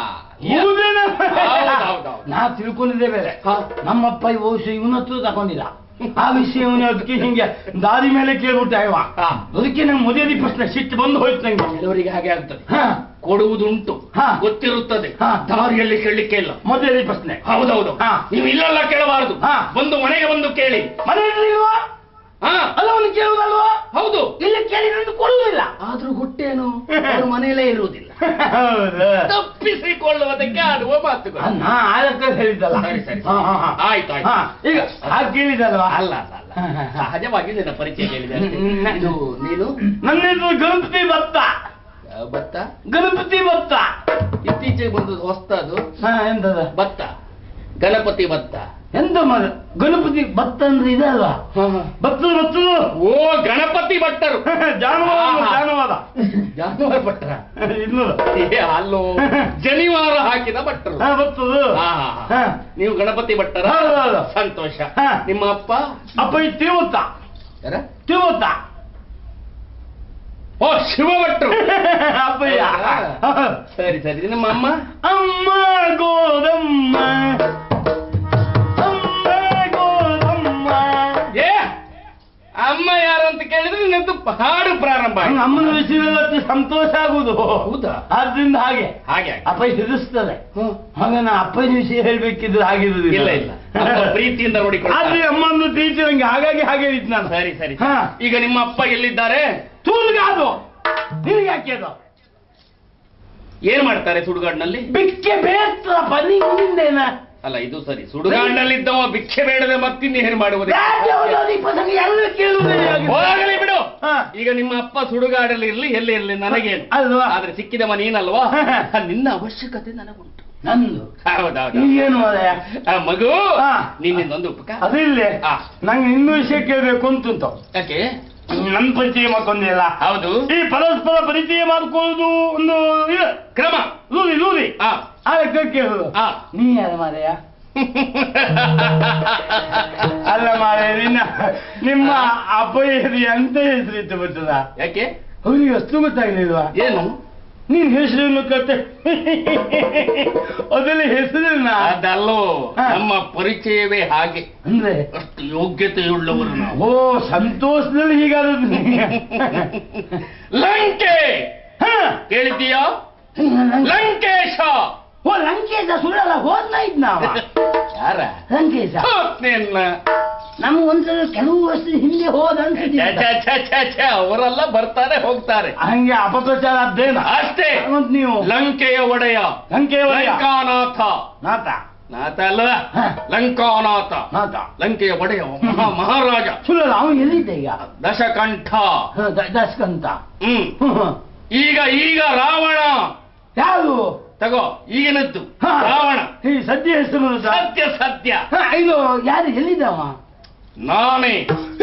ಇರುವುದೇನ ಹೌದೌದೌದು. ನಾ ತಿಳ್ಕೊಂಡಿದ್ದೆ ಬೇರೆ ಹಾ. ನಮ್ಮಪ್ಪ ಈ ಬಹುಶಃ ಇವನ ಹತ್ರ ತಗೊಂಡಿಲ್ಲ ಆ ವಿಷಯ ಇವನು ಅದಕ್ಕೆ ಹಿಂಗೆ ದಾರಿ ಮೇಲೆ ಕೇಳ್ಬಿಟ್ಟ ಇವ ಹಾ. ಅದಕ್ಕೆ ನಂಗೆ ಮದುವೆ ಪ್ರಶ್ನೆ ಸಿಟ್ಟು ಬಂದು ಹೋಯ್ತು ನಂಗೆ ಕೆಲವರಿಗೆ ಹಾಗೆ ಆಗ್ತದೆ ಹಾ ಕೊಡುವುದುಂಟು ಹಾ. ಗೊತ್ತಿರುತ್ತದೆ ಹಾ. ದಾರಿಯಲ್ಲಿ ಕೇಳಲಿಕ್ಕೆ ಇಲ್ಲ ಮದುವೆ ಪ್ರಶ್ನೆ ಹೌದೌದು ಹಾ. ನೀವು ಇಲ್ಲೆಲ್ಲ ಕೇಳಬಾರದು ಹಾ. ಬಂದು ಮನೆಗೆ ಬಂದು ಕೇಳಿ ಮನೆಯಲ್ಲಿ ಇಲ್ವಾ ಹಾ ಅಲ್ಲ ಅವನು ಕೇಳುವುದಲ್ವಾ ಹೌದು ಇಲ್ಲಿ ಕೇಳಿದ್ರೆ ಕೊಡುವುದಿಲ್ಲ ಆದ್ರೂ ಹುಟ್ಟೇನು ಅವ್ರ ಮನೆಯಲ್ಲೇ ಇರುವುದಿಲ್ಲ ಹೌದಾ ತಪ್ಪಿಸಿಕೊಳ್ಳುವುದಕ್ಕೆ ಆಡುವ ಮಾತುಗಳು ಆ, ನಾ ಆಲಕ್ಕ ಹೇಳಿದ್ದಲ್ಲ ಸರಿ, ಸರಿ. ಹಾ, ಹಾ, ಹಾ. ಆಯ್ತು, ಆಯ್ತು. ಹಾ, ಈಗ ಹಾಗೆ ಕೇಳಿದಲ್ವಾ ಅಲ್ಲ ಅಲ್ಲ ಅಲ್ಲ ಹಾ, ಹಾ, ಹಾ. ಸಹಜವಾಗಿ ನಿನ್ನ ಪರಿಚಯ ಕೇಳಿದೆ ಅಷ್ಟೇ. ಹ್ಮ್, ಹ್ಮ್. ಇದು ನೀನು ನನ್ನ ಹೆಸರು ಗಣಪತಿ ಭತ್ತ ಆ, ಭತ್ತ ಗಣಪತಿ ಭತ್ತ ಇತ್ತೀಚೆಗೆ ಬಂದದ್ದು ಹೊಸ್ತದು ಹಾ ಎಂತದ ಭತ್ತ ಗಣಪತಿ ಭತ್ತ ಎಂತ ಮರ ಗಣಪತಿ ಭತ್ತ ಅಂದ್ರೆ ಇದಲ್ವಾ ಭತ್ತದ ಭತ್ತದ ಓ ಗಣಪತಿ ಭಟ್ಟರು ಜಾನುವಾರು ಆಹಾ. ಜಾನುವಾರ ಜಾನುವಾರು ಭಟ್ಟರ ಇನ್ನು ಏ ಅಲ್ಲೋ ಜನಿವಾರ ಹಾಕಿದ ಭಟ್ಟರು ಹಾ ಭತ್ತದ ಹಾ, ಹಾ, ಹಾ. ಹಾ. ನೀವು ಗಣಪತಿ ಭಟ್ಟರ ಹೌದು, ಹೌದು. ಸಂತೋಷ ಹಾ. ನಿಮ್ಮ ಅಪ್ಪ ಅಪ್ಪ ಈ ತಿರುವತ್ತ ಯಾರ ತಿರುವತ್ತ ಓ ಶಿವ ಭಟ್ರು ಅಪ್ಪಯ್ಯ ಹೌದಾ? ಸರಿ ಸರಿ ನಿಮ್ಮ ಅಮ್ಮ ಅಮ್ಮ ಗೋದಮ್ಮ ಅಮ್ಮ ಗೋದಮ್ಮ ಏ ಅಮ್ಮ ಯಾರು ಅಂತ ಕೇಳಿದ್ರೆ ನಿನ್ನದು ಹಾಡು ಪ್ರಾರಂಭ ಆಯ್ತು. ನಂಗೆ ಅಮ್ಮನ ವಿಷಯದಲ್ಲಿ ಅಷ್ಟು ಸಂತೋಷ ಆಗುದು ಹೌದಾ? ಆದ್ರಿಂದ ಹಾಗೆ ಹಾಗೆ ಹಾಗೆ. ಅಪ್ಪ ಹೆದರ್ಸ್ತದೆ ಹ್ಮ್. ಹಾಗ ನಾ ಅಪ್ಪನ ವಿಷಯ ಹೇಳ್ಬೇಕಿದ್ರೆ ಆಗಿರುದಿಲ್ಲ ಇಲ್ಲ ಇಲ್ಲ ಅಪ್ಪ ಪ್ರೀತಿಯಿಂದ ಆದ್ರೆ ನೋಡಿಕೊಳ್ಳಿ ಅಮ್ಮನ ಪ್ರೀತಿ ನಂಗೆ ಹಾಗಾಗಿ ಹಾಗೆ ಹೇಳಿದ್ ನಾನು ಸರಿ ಸರಿ ಹಾ. ಈಗ ನಿಮ್ಮ ಅಪ್ಪ ಎಲ್ಲಿದ್ದಾರೆ ತೂಲ್ಗ ಅದು ನಿನಗೆ ಯಾಕೆ ಅದು ಏನ್ ಮಾಡ್ತಾರೆ ಸುಡುಗಾಡಿನಲ್ಲಿ ಬಿಕ್ಕೆ ಬೇತ್ರಪ್ಪ ನೀವು ನಿಂದೇನ ಅಲ್ಲ ಇದು ಸರಿ ಸುಡುಗಾಡಿನಲ್ಲಿದ್ದವ ಭಿಕ್ಷೆ ಬೇಡದೆ ಮತ್ತಿನ್ನೇನು ಮಾಡುವುದು ರಾಜ್ಯವಾದಿ ಪ್ರಸಂಗ ಎಲ್ಲ ಕೇಳುವುದೇ ಆಗಿದೆ. ಹೋಗಲಿ ಬಿಡು ಹಾ. ಈಗ ನಿಮ್ಮ ಅಪ್ಪ ಸುಡುಗಾಡಲ್ಲಿ ಇರ್ಲಿ ಎಲ್ಲಿ ಇರ್ಲಿ ನನಗೇನು ಅಲ್ವಾ ಆದ್ರೆ ಸಿಕ್ಕಿದವ ನೀನಲ್ವಾ ಹಾ. ನಿನ್ನ ಅವಶ್ಯಕತೆ ನನಗುಂಟು ನಂದು ಹೌದೌದು ಈಗೇನು ಮಾರಾಯ ಆ, ಮಗು ಹಾ. ನಿನ್ನಿಂದ ಒಂದು ಉಪಕಾರ ಅದಿಲ್ಲೇ ಹಾ. ನಂಗೆ ಇನ್ನೂ ವಿಷಯ ಕೇಳಬೇಕು ಅಂತುಂಟು ಯಾಕೆ ನನ್ ಪರಿಚಯ ಮಾಡ್ಕೊಂಡಿಲ್ಲ ಹೌದು ಈ ಪರಸ್ಪರ ಪರಿಚಯ ಮಾಡ್ಕೊಳ್ಳೋದು ಒಂದು ಇದು ಕ್ರಮ ಲೂರಿ ಲೂರಿ ಆ ಆ ಲೆಕ್ಕ ಕೇಳುದು ಆ. ನೀ ಯಾರ ಮಾರಾಯ ಅಲ್ಲ ಮಾರಾಯ ನಿನ್ನ ನಿಮ್ಮ ಅಪ್ಪಯ್ಯದು ಎಂತ ಹೆಸರಿತ್ತು ಗೊತ್ತದ ಯಾಕೆ ಅವ್ರಿಗೆ ಅಷ್ಟು ಗೊತ್ತಾಗ್ಲಿಲ್ವಾ ಏನು ನೀನ್ ಹೆಸರನ್ನು ಕತೆ ಅದೆಲ್ಲ ಹೆಸರನ್ನ ಅದಲ್ಲೋ ಹಾ. ನಮ್ಮ ಪರಿಚಯವೇ ಹಾಗೆ ಅಂದ್ರೆ ಅಷ್ಟು ಯೋಗ್ಯತೆಯುಳ್ಳವರು ನಾವು ಓ ಸಂತೋಷದಲ್ಲಿ ಹೀಗಾದದ್ದು ನಿನಗೆ. ಲಂಕೆ ಹಾ. ಕೇಳಿದ್ದೀಯಾ ಲಂಕೇಶ ಓ ಲಂಕೇಶ ಸುಳ್ಳಲ್ಲ ಹೋದ್ನ ಇದ್ ನಾವ ಯಾರ ಲಂಕೇಶ ನಿನ್ನ ನಮ್ಗೆ ಒಂದ್ಸಲ ಕೆಲವು ವರ್ಷ ಹಿಂದೆ ಹೋದ ಛೆ, ಛೆ, ಛೆ, ಛೆ, ಛೆ, ಅವರೆಲ್ಲ ಬರ್ತಾರೆ ಹೋಗ್ತಾರೆ ಹಂಗೆ ಅಪಪ್ರಚಾರ ಅದ್ದೇನ ಅಷ್ಟೇ ಮತ್ ನೀವು ಲಂಕೆಯ ಒಡೆಯ ಲಂಕೆ ಒಡೆಯ. ಲಂಕಾನಾಥ ನಾತ ನಾಥ ಅಲ್ಲ ಹಾ. ಲಂಕಾನಾಥ ನಾತ ಲಂಕೆಯ ಒಡೆಯ ಮಹಾ ಮಹಾರಾಜ ಸುಳ್ಳಲ್ಲ ಅವನು ಎಲ್ಲಿದ್ದ ಈಗ ದಶಕಂಠ ಹ, ದ- ದಸ್ಕಂತ ಹ್ಮ್ ಹ್ಮ್, ಹ್ಮ್. ಈಗ ಈಗ ರಾವಣ ಯಾರು ತಗೋ ಈಗಿನದ್ದು ಹಾ. ರಾವಣ ಈ ಸದ್ಯ ಹೆಸರು ಸತ್ಯ ಸತ್ಯ ಹ, ಇದು ಯಾರು ಎಲ್ಲಿದ್ದವ ನಾನೇ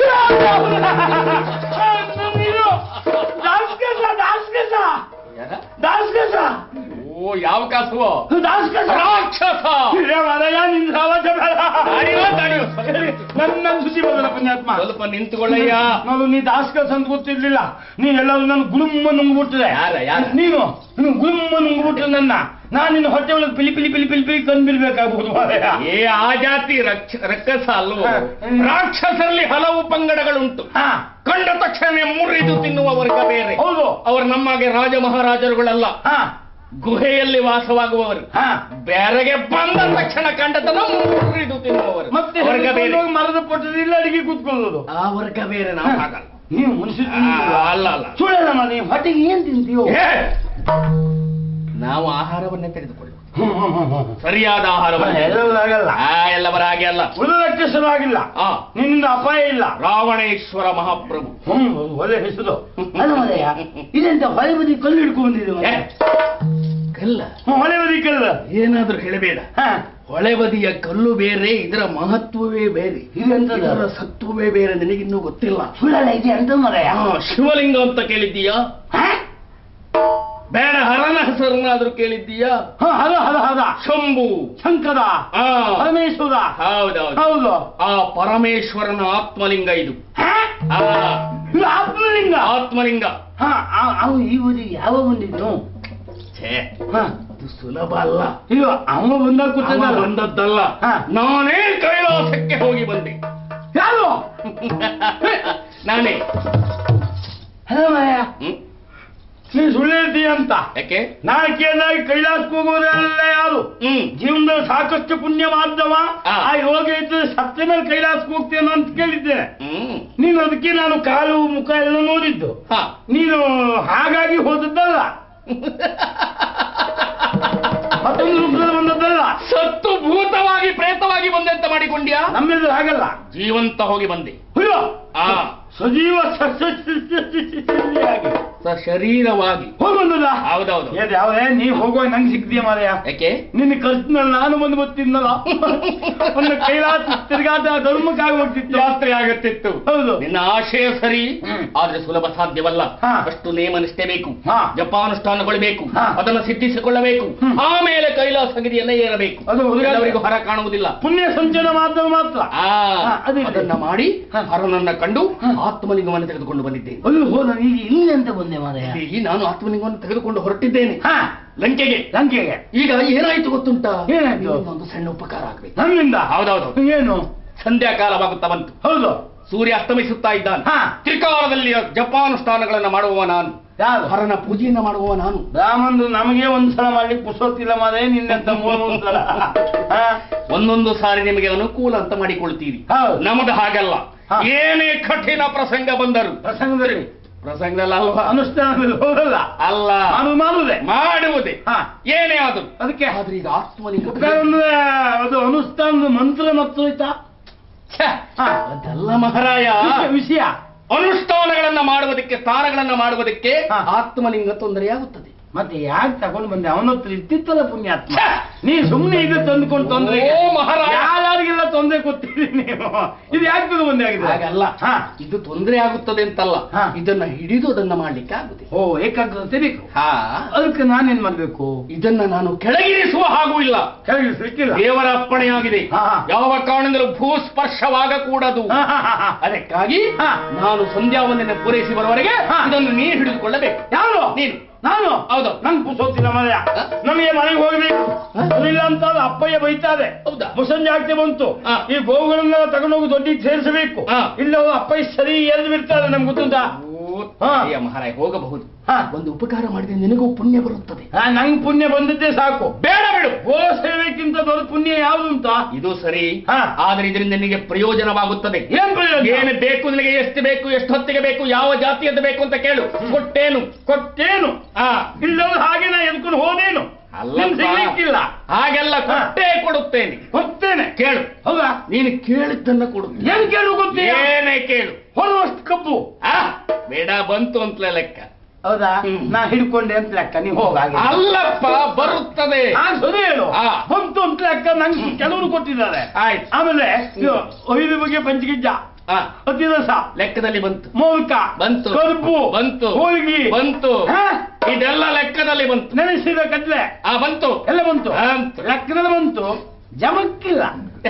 ದಾಸ್ಕಸ ದಾಸ್ಕಸ ಯಾರ? ದಾಸ್ಕಸ ಓ ಯಾವ ಕಾಸುವೋ ದಾಸ್ಕಸ ರಾಕ್ಷಸ ಹಿರಿಯ ಮರಯ್ಯ, ನಿನ್ ಸಹವಾಸ ಬೇಡ. ತಡೆಯೋ, ತಡೆಯೋ. ನನ್ನ ಸುದ್ದಿ ಬದಲ ಪುಣ್ಯಾತ್ಮ ಸ್ವಲ್ಪ ನಿಂತುಕೊಳ್ಳಯ್ಯ ನಾನು ನೀ ದಾಸ್ಕಸ ಅಂತ ಗೊತ್ತಿರ್ಲಿಲ್ಲ ನೀ ಎಲ್ಲರೂ ನನ್ನ ಗುಳುಮ್ಮ ನುಂಗ್ಬಿಟ್ಟಿದೆ ಯಾರ, ಯಾರ? ನೀನು ನೀನು ಗುಳುಮ್ಮ ನುಂಗ್ಬಿಟ್ರೆ ನನ್ನ ನಾನು ನಿನ್ನ ಹೊಟ್ಟೆ ಒಳಗೆ ಪಿಲಿ ಪಿಲಿ ಪಿಲಿ ಪಿಲಿ ಪಿಲಿ ಕಂಡು ಬಿಲ್ಬೇಕಾಗ್ಬೋದು ಮಾರಾಯ ಏ ಆ ಜಾತಿ ರಕ್ಷ ರಕ್ಕಸ ಅಲ್ವೋ ಹಾ. ರಾಕ್ಷಸರಲ್ಲಿ ಹಲವು ಪಂಗಡಗಳುಂಟು ಹಾ ಕಂಡ ತಕ್ಷಣ ಮುರಿದು ತಿನ್ನುವ ವರ್ಗ ಬೇರೆ ಹೌದು ಅವರು ನಮಗೆ ರಾಜ ಮಹಾರಾಜರುಗಳಲ್ಲ ಹಾ ಗುಹೆಯಲ್ಲಿ ವಾಸವಾಗುವವರು ಹಾ ಬೇರೆಗೆ ಬಂದ ತಕ್ಷಣ ಕಂಡತನ ಮುರಿದು ತಿನ್ನುವವರು ಮತ್ತೆ ವರ್ಗ ಬೇರೆ ಹಿಡ್ಕೊಂಡು ಹೋಗಿ ಮರದ ಪಟ್ಟದಲ್ಲಿ ಅಡಿಗೆ ಕೂತ್ಕೊಳ್ಳೋದು ಆ ವರ್ಗ ಬೇರೆ ನಾವು ಹಾಗಲ್ಲ ನೀವು ಮನುಷ್ಯ ಆ, ಅಲ್ಲ ಅಲ್ಲ ಸುಳ್ಳಲ್ಲ ಮಗ ನೀವು ಹೊಟ್ಟೆಗೆ ಏನ್ ತಿಂತೀಯೋ ಏ! ನಾವು ಆಹಾರವನ್ನೇ ತೆಗೆದುಕೊಳ್ಳುವುದು ಹ್ಮ್, ಹ್ಮ್, ಹ್ಮ್, ಹ್ಮ್. ಸರಿಯಾದ ಆಹಾರವನ್ನೇ ಎಲ್ಲವೂ ಆಗಲ್ಲ ಆ ಎಲ್ಲವರ ಹಾಗೆ ಅಲ್ಲ ಉಳಿದಕ್ಕೆ ಶುರುವಾಗಿಲ್ಲ ಆ ನಿನ್ನಿಂದ ಅಪಾಯ ಇಲ್ಲ ರಾವಣೇಶ್ವರ ಮಹಾಪ್ರಭು ಹ್ಮ್ ಒಳ್ಳೆ ಹೆಸರು ಅಲ್ಲ ಮದಯ್ಯ ಇದೆಂತ ಹೊಳೆ ಬದಿ ಕಲ್ಲು ಹಿಡ್ಕೊಂಡಿದೆ ಏ, ಕಲ್ಲ ಹ್ಮ್, ಹೊಳೆ ಬದಿ ಕಲ್ಲು ಏನಾದ್ರೂ ಹೇಳಬೇಡ ಹಾ ಹೊಳೆ ಬದಿಯ ಕಲ್ಲು ಬೇರೆ ಇದರ ಮಹತ್ವವೇ ಬೇರೆ ಇದೆಂತದ? ಇದರ ಸತ್ವವೇ ಬೇರೆ ನಿನಗಿನ್ನೂ ಗೊತ್ತಿಲ್ಲ ಸುಳ್ಳಲ್ಲ ಇದೆ ಅಂತ ಮರಯ್ಯ ಆ, ಶಿವಲಿಂಗ ಅಂತ ಕೇಳಿದ್ದೀಯಾ ಹಾ? ಬೇಡ ಹರನ ಹೆಸರನ್ನಾದ್ರೂ ಕೇಳಿದ್ದೀಯಾ ಹಾ, ಹದ ಹದ ಹದ ಶಂಭು ಶಂಕರ ಆ ಪರಮೇಶ್ವರ ಹೌದೌದು ಹೌದು ಆ ಪರಮೇಶ್ವರನ ಆತ್ಮಲಿಂಗ ಇದು ಹಾ? ಆ ಇದು ಆತ್ಮಲಿಂಗ ಆತ್ಮಲಿಂಗ ಹಾ ಅವ ಈ ಊರಿಗೆ ಯಾವ ಬಂದಿದ್ನು ಛೇ ಹಾ ಇದು ಸುಲಭ ಅಲ್ಲ ಇಲ್ಲ ಅವನು ಬಂದಾಗ ಅವ ಕೂತಲ್ಲ ಬಂದದ್ದಲ್ಲ ಹಾ. ನಾನೇ ಕೈಲಾಸಕ್ಕೆ ಹೋಗಿ ಬಂದೆ ಯಾರು ನಾನೇ ಅಲ್ಲ ಮಾಯ ಹ್ಮ್ ನೀ ಸುಳ್ಳು ಹೇಳ್ತೀಯ ಅಂತ ಯಾಕೆ ನಾನು ಕೇಳಿದಾಗ ಕೈಲಾಸಕ್ಕೆ ಹೋಗೋದಲ್ಲ ಯಾರು ಹ್ಮ್ ಜೀವನದಲ್ಲಿ ಸಾಕಷ್ಟು ಪುಣ್ಯ ಮಾಡಿದವ ಆ. ಆ ಯೋಗ ಇದ್ದು ಸತ್ತ ಮೇಲೆ ಕೈಲಾಸಕ್ಕೆ ಹೋಗ್ತೇನೆ ಅಂತ ಕೇಳಿದ್ದೇನೆ ಹ್ಮ್ ನೀನು ಅದಕ್ಕೆ ನಾನು ಕಾಲು ಮುಖ ಎಲ್ಲ ನೋಡಿದ್ದು ಹಾ ನೀನು ಹಾಗಾಗಿ ಹೋದದ್ದಲ್ಲ ಮತ್ತೊಂದು ರೂಪದಲ್ಲಿ ಬಂದದ್ದಲ್ಲ ಸತ್ತು ಭೂತವಾಗಿ ಪ್ರೇತವಾಗಿ ಬಂದೆ ಅಂತ ಮಾಡಿಕೊಂಡ್ಯಾ ನಮ್ಮೆಲ್ಲೂ ಹಾಗಲ್ಲ ಜೀವಂತ ಹೋಗಿ ಬಂದೆ ಹುಯ್ಯೋ ಆ ಸಜೀವ ಸಸ್ಯಾಗಿ ಸ ಶರೀರವಾಗಿ ಹೋಗಿ ಬಂದದ ಹೌದೌದು ಏದ್ ಯಾವ್ದೇ ನೀ ಹೋಗುವ ನಂಗೆ ಸಿಕ್ತೀಯ ಮಾರಯ್ಯ ಯಾಕೆ ನಿನ್ನ ಖರ್ಚಿನಲ್ಲಿ ನಾನು ಬಂದು ಬರ್ತಿದ್ನಲ್ಲ ಒಂದು ಕೈಲಾಸ ತಿರುಗಾಟ ಧರ್ಮಕ್ಕಾಗಿ ಹೋಗ್ತಿತ್ತು ಯಾತ್ರೆ ಆಗುತ್ತಿತ್ತು ಹೌದು ನಿನ್ನ ಆಶಯ ಸರಿ ಹ್ಮ್. ಆದ್ರೆ ಸುಲಭ ಸಾಧ್ಯವಲ್ಲ ಹಾ. ಅಷ್ಟು ನೇಮ ನಿಷ್ಠೆ ಬೇಕು ಹಾ. ಜಪಾನುಷ್ಠಾನಗಳು ಬೇಕು ಹಾ. ಅದನ್ನು ಸಿದ್ಧಿಸಿಕೊಳ್ಳಬೇಕು ಹ್ಮ್. ಆಮೇಲೆ ಕೈಲಾಸಗಿರಿಯನ್ನ ಏರಬೇಕು ಅದು ಹುಡುಗ- ಎಲ್ಲರಿಗೂ ಹರ ಕಾಣುವುದಿಲ್ಲ ಪುಣ್ಯ ಸಂಚಯನ ಮಾತ್ರ ಮಾತ್ರ ಆ, ಹಾ, ಅದಿರ್ಲಿ. ಅದನ್ನ ಮಾಡಿ ಹಾ. ಹರನನ್ನ ಕಂಡು ಹಾ. ಆತ್ಮಲಿಂಗವನ್ನು ತೆಗೆದುಕೊಂಡು ಬಂದಿದ್ದೇನೆ ಅಯ್ಯೋ ಹೋ ನಾನು ಈಗ ಇಲ್ಲಿ ಅಂತ ಬಂದೆ ಮಾರಯ್ಯ ಇಲ್ಲಿ ನಾನು ಆತ್ಮಲಿಂಗವನ್ನು ತೆಗೆದುಕೊಂಡು ಹೊರಟಿದ್ದೇನೆ ಹಾ ಲಂಕೆಗೆ ಲಂಕೆಗೆ ಈಗ ಏನಾಯ್ತು ಗೊತ್ತುಂಟಾ ಏನಾಯ್ತು? ಒಂದು ಸಣ್ಣ ಉಪಕಾರ ಆಗ್ಬೇಕು ನನ್ನಿಂದ ಹೌದೌದು ಏನು ಸಂಧ್ಯಾ ಕಾಲವಾಗುತ್ತಾ ಬಂತು ಹೌದು ಸೂರ್ಯ ಅಸ್ತಮಿಸುತ್ತಾ ಇದ್ದಾನೆ ಹಾ. ತ್ರಿಕಾಲದಲ್ಲಿ ಜಪಾನುಷ್ಠಾನಗಳನ್ನ ಮಾಡುವವ ನಾನು ಯಾರು ಹರನ ಪೂಜೆಯನ್ನ ಮಾಡುವವ ನಾನು ರಾಮಂದು ನಮಗೆ ಒಂದ್ಸಲ ಮಾಡ್ಲಿಕ್ಕೆ ಪುಸೋತಿಲ್ಲ ಮಾರೇ ನಿನ್ನಂತ ಮೂರು ಮೂರು ಸಲ ಹಾ? ಒಂದೊಂದು ಸಾರಿ ನಿಮಗೆ ಅನುಕೂಲ ಅಂತ ಮಾಡಿಕೊಳ್ತೀರಿ ಹೌದು. ನಮ್ಮದು ಹಾಗಲ್ಲ ಹಾ. ಏನೇ ಕಠಿಣ ಪ್ರಸಂಗ ಬಂದರು ಪ್ರಸಂಗದಲ್ಲಿ ಪ್ರಸಂಗದಲ್ಲಿ ಅಲ್ವಾ ಅನುಷ್ಠಾನದಲ್ಲಿ ಹೋಗಲ್ಲ ಅಲ್ಲ ನಾನು ಮಾಡುದೆ ಮಾಡುವುದೇ ಹಾ ಏನೇ ಆದರೂ ಅದಕ್ಕೆ ಆದ್ರೆ ಈಗ ಆತ್ಮಲಿಂಗ ಅಂದ್ರೆ ಅದು ಅನುಷ್ಠಾನದ ಮಂತ್ರ ಮತ್ತು ಹೋಯ್ತಾ ಛೆ, ಹಾ. ಅದಲ್ಲ ಮಹಾರಾಯ ವಿಷಯ- ವಿಷಯ ಅನುಷ್ಠಾನಗಳನ್ನ ಮಾಡುವುದಕ್ಕೆ ತಾನಗಳನ್ನ ಮಾಡುವುದಕ್ಕೆ ಹಾ. ಆತ್ಮಲಿಂಗ ತೊಂದರೆಯಾಗುತ್ತದೆ ಮತ್ತೆ ಯಾಕೆ ತಗೊಂಡು ಬಂದೆ ಅವನ ಹತ್ರ ಇರ್ತಿತ್ತಲ್ಲ ಪುಣ್ಯಾತ್ಮ ಛೆ! ನೀ ಸುಮ್ಮನೆ ಇದು ತಂದುಕೊಂಡು ತೊಂದ್ರೆ ಓ, ಮಹಾರಾಜ. ಯಾರಿಗೆಲ್ಲ ತೊಂದರೆ ಕೊಡ್ತೀರಿ ನೀವು ಇದು ಯಾಕೆ ತಗೊಂಡು ಬಂದೆ ಆಗಿದೆ ಹಾಗಲ್ಲ ಹಾ ಇದು ತೊಂದರೆ ಆಗುತ್ತದೆ ಅಂತಲ್ಲ ಹಾ. ಇದನ್ನ ಹಿಡಿದು ಅದನ್ನ ಮಾಡ್ಲಿಕ್ಕೆ ಆಗುದಿಲ್ಲ ಓ ಏಕಾಗ್ರತೆ ಬೇಕು ಹಾ ಅದಕ್ಕೆ ನಾನೇನ್ ಮಾಡ್ಬೇಕು ಇದನ್ನ ನಾನು ಕೆಳಗಿರಿಸುವ ಹಾಗೂ ಇಲ್ಲ ಕೆಳಗೆ ಸಿಕ್ಕಿಲ್ಲ ದೇವರ ಅಪ್ಪಣೆಯಾಗಿದೆ ಹಾ, ಹಾ. ಯಾವ ಕಾರಣದಲ್ಲೂ ಭೂಸ್ಪರ್ಶವಾಗಕೂಡದು ಹಾ, ಹಾ, ಹಾ, ಹಾ. ಅದಕ್ಕಾಗಿ ಹಾ. ನಾನು ಸಂಧ್ಯಾವಂದನೆ ಪೂರೈಸಿ ಬರುವವರೆಗೆ ಹಾ. ಇದನ್ನು ನೀನು ಹಿಡಿದುಕೊಳ್ಳಬೇಕು ಯಾರು ನೀನು ನಾನು ಹೌದು. ನಂಗೆ ಪುಸೋತಿಲ್ಲ ಮನೆಯ ಹಾ? ನಮಗೆ ಮನೆಗೆ ಹೋಗ್ಬೇಕು ಹಾ? ಅದಿಲ್ಲ ಅಂತ ಆದ್ರೆ ಅಪ್ಪಯ್ಯ ಬೈತಾರೆ ಹೌದಾ? ಮುಸಂಜೆ ಆಗ್ತೇ ಬಂತು ಹಾ. ಈ ಗೋವುಗಳನ್ನೆಲ್ಲ ತಗೊಂಡೋಗಿ ದೊಡ್ಡಿಗೆ ಸೇರಿಸಬೇಕು ಹಾ. ಇಲ್ಲ ಅಪ್ಪಯ್ಯ ಸರಿ ಎಲ್ಲಿ ಬಿಡ್ತಾರೆ ನಮ್ಗೆ ಗೊತ್ತುಂಟಾ ಹಾ. ಅಯ್ಯ ಮಹಾರಾಯ ಹೋಗಬಹುದು ಹಾ. ಒಂದು ಉಪಕಾರ ಮಾಡಿದ್ರೆ ನಿನಗೂ ಪುಣ್ಯ ಬರುತ್ತದೆ ಹಾ, ನಂಗ್ ಪುಣ್ಯ ಬಂದಿದ್ದೇ ಸಾಕು ಬೇಡ ಬಿಡು ಗೋ ಸೇವೆಕ್ಕಿಂತ ದೊಡ್ಡ ಪುಣ್ಯ ಯಾವುದು ಅಂತ ಇದು ಸರಿ ಹಾ. ಆದ್ರೆ ಇದರಿಂದ ನಿನಗೆ ಪ್ರಯೋಜನವಾಗುತ್ತದೆ ಏನ್ ಪ್ರಯೋಜನ ಏನು ಬೇಕು ನಿನಗೆ ಎಷ್ಟು ಬೇಕು ಎಷ್ಟು ಹೊತ್ತಿಗೆ ಬೇಕು ಯಾವ ಜಾತಿಯದ್ದು ಬೇಕು ಅಂತ ಕೇಳು ಕೊಟ್ಟೇನು ಕೊಟ್ಟೇನು ಆ ಇಲ್ಲದ ಹಾಗೆ ನಾ ಎದ್ಕೊಂಡು ಹೋದೇನು ಅಲ್ಲಪ್ಪ. ನಿಮ್ ಸಿಗ್ಲಿಕ್ಕಿಲ್ಲ ಹಾಗೆಲ್ಲ ಹಾ. ಕೊಟ್ಟೇ ಕೊಡುತ್ತೇನೆ ಕೊಡ್ತೇನೆ ಕೇಳು ಹೌದಾ ನೀನು ಕೇಳಿದ್ದನ್ನ ಕೊಡು ಏನ್ ಕೇಳು ಗೊತ್ತಿಲ್ಲ ಏನೇ ಕೇಳು ಹೊರವಷ್ಟು ಕಬ್ಬು ಆ ಬೇಡ ಬಂತು ಅಂತಲೇ ಲೆಕ್ಕ ಹೌದಾ ಹ್ಮ್. ನಾ ಹಿಡ್ಕೊಂಡೆ ಅಂತ ಲೆಕ್ಕ ನೀವು ಹೋಗಾಗೆ ಅಲ್ಲಪ್ಪ ಬರುತ್ತದೆ ಸರಿ ಹೇಳು ಆ. ಬಂತು ಅಂತ ಲೆಕ್ಕ ನಂಗೆ ಕೆಲವರು ಕೊಟ್ಟಿದ್ದಾರೆ ಆಯ್ತು ಆಮೇಲೆ ಇದು ಐದು ಬಗೆ ಪಂಚಗಿಜ್ಜ ಆ, ಹತ್ತಿ ರಸ ಲೆಕ್ಕದಲ್ಲಿ ಬಂತು ಮೋಲ್ಕ ಬಂತು ಕರ್ಬು ಬಂತು ಹೋಳಿಗೆ ಬಂತು ಹಾ? ಇದೆಲ್ಲ ಲೆಕ್ಕದಲ್ಲಿ ಬಂತು ನೆನೆಸಿದ ಕಡ್ಲೆ ಆ ಬಂತು ಎಲ್ಲ ಬಂತು ಬಂತು. ಲೆಕ್ಕದಲ್ಲಿ ಬಂತು ಜಮಕ್ಕಿಲ್ಲ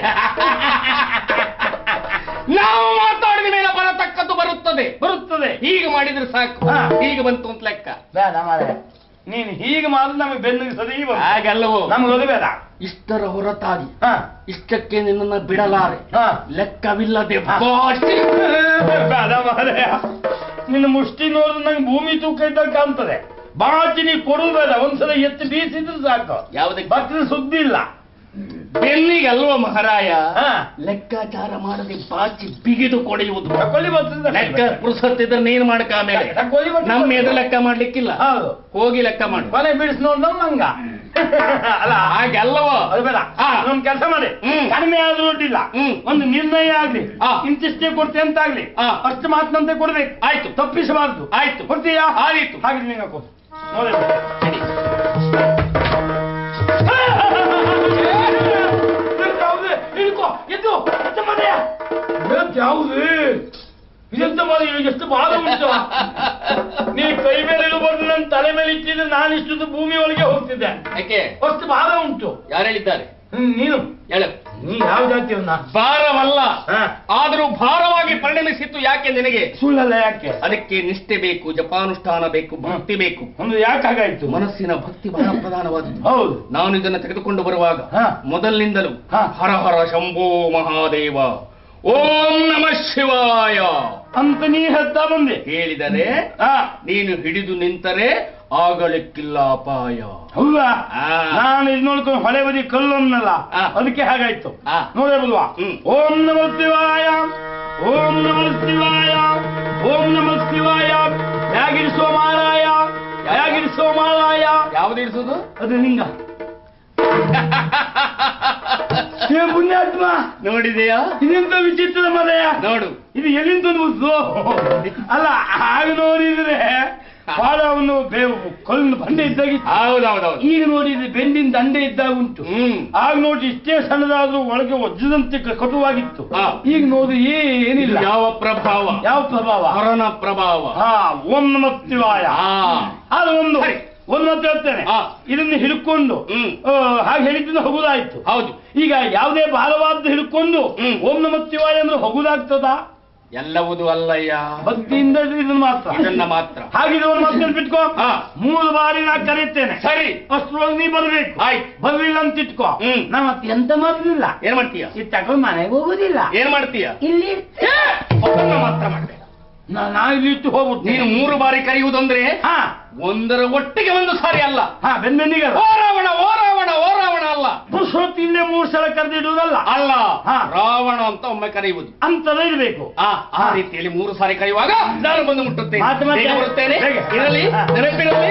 ನಾವು ಮಾತಾಡಿದ ಮೇಲೆ ಬರತಕ್ಕದ್ದು ಬರುತ್ತದೆ ಬರುತ್ತದೆ ಹೀಗೆ ಮಾಡಿದ್ರೆ ಸಾಕು ಹಾ. ಹೀಗೆ ಬಂತು ಅಂತ ಲೆಕ್ಕ ಬೇಡ ಮಾರೆ ನೀನು ಹೀಗೆ ಮಾಡಿದ್ರೆ ನಮಗೆ ಬೆನ್ನಿಗೆ ಸರಿ ಬಂತು. ಹಾಗಲ್ಲವೋ ನಮ್ಗೆ ಅದು ಬೇಡ ಇಷ್ಟರ ಹೊರತಾಗಿ ಹಾ ಇಷ್ಟಕ್ಕೆ ನಿನ್ನನ್ನು ಬಿಡಲಾರೆ ಹಾ ಲೆಕ್ಕವಿಲ್ಲದೆ ಹಾ. ಬಾಸಿ ಬೇಡ ಮಾರಾಯ. ನಿನ್ನ ಮುಷ್ಟಿ ನೋಡಿದ್ರೆ ನಂಗೆ ಭೂಮಿ ತೂಕ ಇದ್ದಾಗ ಕಾಣ್ತದೆ ಬಾಚಿ ನೀ ಕೊಡುದು ಬೇಡ ಒಂದ್ಸಲ ಎತ್ತಿ ಬೀಸಿದ್ರೆ ಸಾಕು ಯಾವುದಕ್ಕೆ ಭಕ್ತರ ಸುದ್ದಿ ಇಲ್ಲ ಬೆನ್ನಿಗೆ ಅಲ್ವ ಮಹಾರಾಯ ಹಾ ಲೆಕ್ಕಾಚಾರ ಮಾಡದೆ ಬಾಚಿ ಬಿಗಿದು ಕೊಡೆಯುವುದು ತಕೊಳ್ಳಿ ಬರ್ತದೆ ಲೆಕ್ಕ ಪುರುಸತ್ತಿದ್ರೆ ನೀನು ಮಾಡಕ ಆಮೇಲೆ ತಕೊಳ್ಳಿ ಬರ್ತದೆ. ನಮ್ಮ ಎದುರು ಲೆಕ್ಕ ಮಾಡ್ಲಿಕ್ಕಿಲ್ಲ ಹೌದು ಹೋಗಿ ಲೆಕ್ಕ ಮಾಡು ಕೊನೆ ಬಿಡಿಸಿ ನೋಡ್ದ ನಂಗ ಅಲ್ಲ ಹಾಗೆಲ್ಲವ ಅದು ಬೇಡ ಹಾ. ಒಂದ್ ಕೆಲಸ ಮಾಡಿ ಹ್ಮ್. ಕಡಿಮೆ ಆದ್ರೂ ಅಡ್ಡಿಲ್ಲ ಹ್ಮ್. ಒಂದು ನಿರ್ಣಯ ಆಗ್ಲಿ ಹಾ. ಇಂತಿಷ್ಟೇ ಕೊಡ್ತೆ ಅಂತ ಆಗ್ಲಿ ಹಾ. ಅಷ್ಟು ಮಾತಿನಂತೆ ಕೊಡ್ಬೇಕು ಆಯ್ತು ತಪ್ಪಿಸಬಾರ್ದು ಆಯ್ತು ಕೊಡ್ತೀಯಾ ಆದೀತು ಹಾಗೆ ನಿಂಗೆ ಕೊಡು ನೋಡಿ ಸರಿ. ಹಿಡ್ಕೋ ಎದ್ದು ಎತ್ತ ಮನೆಯ ಯಾವುದು ಇದೆಂತ ಮಾಡಿ ಎಷ್ಟು ಭಾರ ಉಂಟು ನೀ ಕೈ ಮೇಲೆ ಇಡಬಾರ್ದು ನನ್ನ ತಲೆ ಮೇಲೆ ಇಟ್ಟಿದ್ರೆ ನಾನು ಇಷ್ಟು ಭೂಮಿ ಒಳಗೆ ಹೋಗ್ತಿದ್ದೆ ಯಾಕೆ ಅಷ್ಟು ಭಾರ ಉಂಟು ಯಾರು ಹೇಳಿದ್ದಾರೆ ಹ್ಮ್, ನೀನು ಹೇಳು ನೀ ಯಾವ ಜಾತಿಯವನ್ನ ಭಾರವಲ್ಲ ಹಾ. ಆದರೂ ಭಾರವಾಗಿ ಪರಿಣಮಿಸಿತ್ತು ಯಾಕೆ ನಿನಗೆ ಸುಳ್ಳಲ್ಲ ಯಾಕೆ ಅದಕ್ಕೆ ನಿಷ್ಠೆ ಬೇಕು ಜಪಾನುಷ್ಠಾನ ಬೇಕು ಭಕ್ತಿ ಬೇಕು ಒಂದು ಯಾಕೆ ಹಾಗಾಯ್ತು ಮನಸ್ಸಿನ ಭಕ್ತಿ ಬಹಳ ಪ್ರಧಾನವಾದದ್ದು ಹೌದು ನಾನು ಇದನ್ನು ತೆಗೆದುಕೊಂಡು ಬರುವಾಗ ಹಾ. ಮೊದಲಿನಿಂದಲೂ ಹಾ. ಹರ ಹರ ಶಂಭೋ ಮಹಾದೇವ ಓಂ ನಮ ಶಿವಾಯ ಅಂತ ನೀ ಹೇಳ್ತಾ ಬಂದೆ ಹೇಳಿದರೆ ಆ, ನೀನು ಹಿಡಿದು ನಿಂತರೆ ಆಗಲಿಕ್ಕಿಲ್ಲ ಅಪಾಯ ಹೌದಾ ಆ. ನಾನು ಇದು ನೋಡ್ಕೊಂಡು ಹೊಳೆ ಬದಿ ಕಲ್ಲನ್ನಲ್ಲ ಆ. ಅದಕ್ಕೆ ಹಾಗಾಯ್ತು ಆ. ನೋಡೇ ಬಲ್ವಾ ಹ್ಮ್. ಓಂ ನಮ ಶಿವಾಯ ಓಂ ನಮ ಶಿವಾಯ ಓಂ ನಮ ಶಿವಾಯ ಯಾಗಿರಿಸೋ ಮಾರಾಯ ಯಾಗಿರಿಸೋ ಮಾರಾಯ ಯಾವ್ದು ಇರಿಸುದು ಅದು ಲಿಂಗ ಹೇ ಪುಣ್ಯಾತ್ಮ ನೋಡಿದೆಯಾ ಇದೆಂತ ವಿಚಿತ್ರ ಮರೆಯ ನೋಡು ಇದು ಎಲ್ಲಿಂದ ಮುದ್ದು ಅಲ್ಲ ಆಗ ನೋಡಿದ್ರೆ ಬಹಳ ಅವನು ಕಲ್ಲು ಬಂಡೆ ಇದ್ದಾಗಿತ್ತು ಹೌದೌದೌದು ಈಗ ನೋಡಿದ್ರೆ ಬೆಂಡಿನ ದಂಡೆ ಇದ್ದಾಗ ಉಂಟು ಹ್ಮ್ ಆಗ ನೋಡಿ ಇಷ್ಟೇ ಸಣ್ಣದಾದ್ರೂ ಒಳಗೆ ಒಜ್ಜದಂತೆ ಕ- ಕಟುವಾಗಿತ್ತು ಹಾ. ಈಗ ನೋಡಿ ಏನಿಲ್ಲ ಯಾವ ಪ್ರಭಾವ ಯಾವ ಪ್ರಭಾವ ಹರನ ಪ್ರಭಾವ ಹಾ ಓಂ ನಮ ಶಿವಾಯ ಆ ಅದು ಒಂದು ಸರಿ. ಒಂದು ಮಾತು ಹೇಳ್ತೇನೆ ಹಾ. ಇದನ್ನು ಹಿಡ್ಕೊಂಡು ಹ್ಮ್. ಆ, ಹಾಗೆ ಹೇಳಿದ್ದು ಹೋಗುದಾಯ್ತು ಹೌದು ಈಗ ಯಾವುದೇ ಭಾರವಾದ್ದು ಹಿಡ್ಕೊಂಡು ಹ್ಮ್. ಓಂ ನಮ ಶಿವಾಯ ಅಂದ್ರೆ ಹೋಗುದಾಗ್ತದ ಎಲ್ಲವುದು ಅಲ್ಲಯ್ಯ ಭಕ್ತಿಯಿಂದ ಇದನ್ನು ಮಾತ್ರ ಇದನ್ನ ಮಾತ್ರ ಹಾಗಿದ್ರೆ ಒಂದು ಮತ್ತೆ ಬಿಟ್ಕೋ ಹಾ. ಮೂರು ಬಾರಿ ನಾ ಕರೀತೇನೆ ಸರಿ ಅಷ್ಟ್ರೊಳಗೆ ನೀ ಬರ್ಬೇಕು ಆಯ್ತು ಬರ್ಲಿಲ್ಲ ಅಂತ ಇಟ್ಕೋ ಹ್ಮ್. ನಾ ಮತ್ತೆ ಎಂತ ಮಾಡ್ಲಿಲ್ಲ ಏನ್ ಮಾಡ್ತೀಯ ಇದು ತಗೊಂಡು ಮನೆಗೆ ಹೋಗುದಿಲ್ಲ ಏನ್ ಮಾಡ್ತೀಯ ಇಲ್ಲಿ ಏ, ಒಬ್ಬನ್ನ ಮಾತ್ರ ಮಾಡ್ಬೇಡ ನಾ ನಾ ಇಲ್ಲಿ ಇಟ್ಟು ಹೋಗ್ಬಿಡ್ತೀನಿ ನೀನು ಮೂರು ಬಾರಿ ಕರೆಯುವುದಂದ್ರೆ ಹಾ ಒಂದರ ಒಟ್ಟಿಗೆ ಒಂದು ಸಾರಿ ಅಲ್ಲ ಹಾ ಬೆನ್ನೆನ್ನಿಗೆ ಓ ರಾವಣ ಓ ರಾವಣ ಓ ರಾವಣ ಅಲ್ಲ ಪುರುಷೋತ್ತಿ ಇಲ್ಲೇ ಮೂರು ಸಲ ಕರೆದಿಡುವುದಲ್ಲ ಅಲ್ಲ ಹಾ. ರಾವಣ ಅಂತ ಒಮ್ಮೆ ಕರೆಯುವುದು ಅಂತದ ಇರ್ಬೇಕು ಆ ಆ ರೀತಿಯಲ್ಲಿ ಮೂರು ಸಾರಿ ಕರೆಯುವಾಗ ನಾನು ಬಂದು ಮುಟ್ಟುತ್ತೇನೆ ಮಾತು ಮತ್ತೆ? ಬೇಗ ಬರುತ್ತೇನೆ ಬೇಗ. ಇರಲಿ ಹಾ. ನೆನಪಿರಲಿ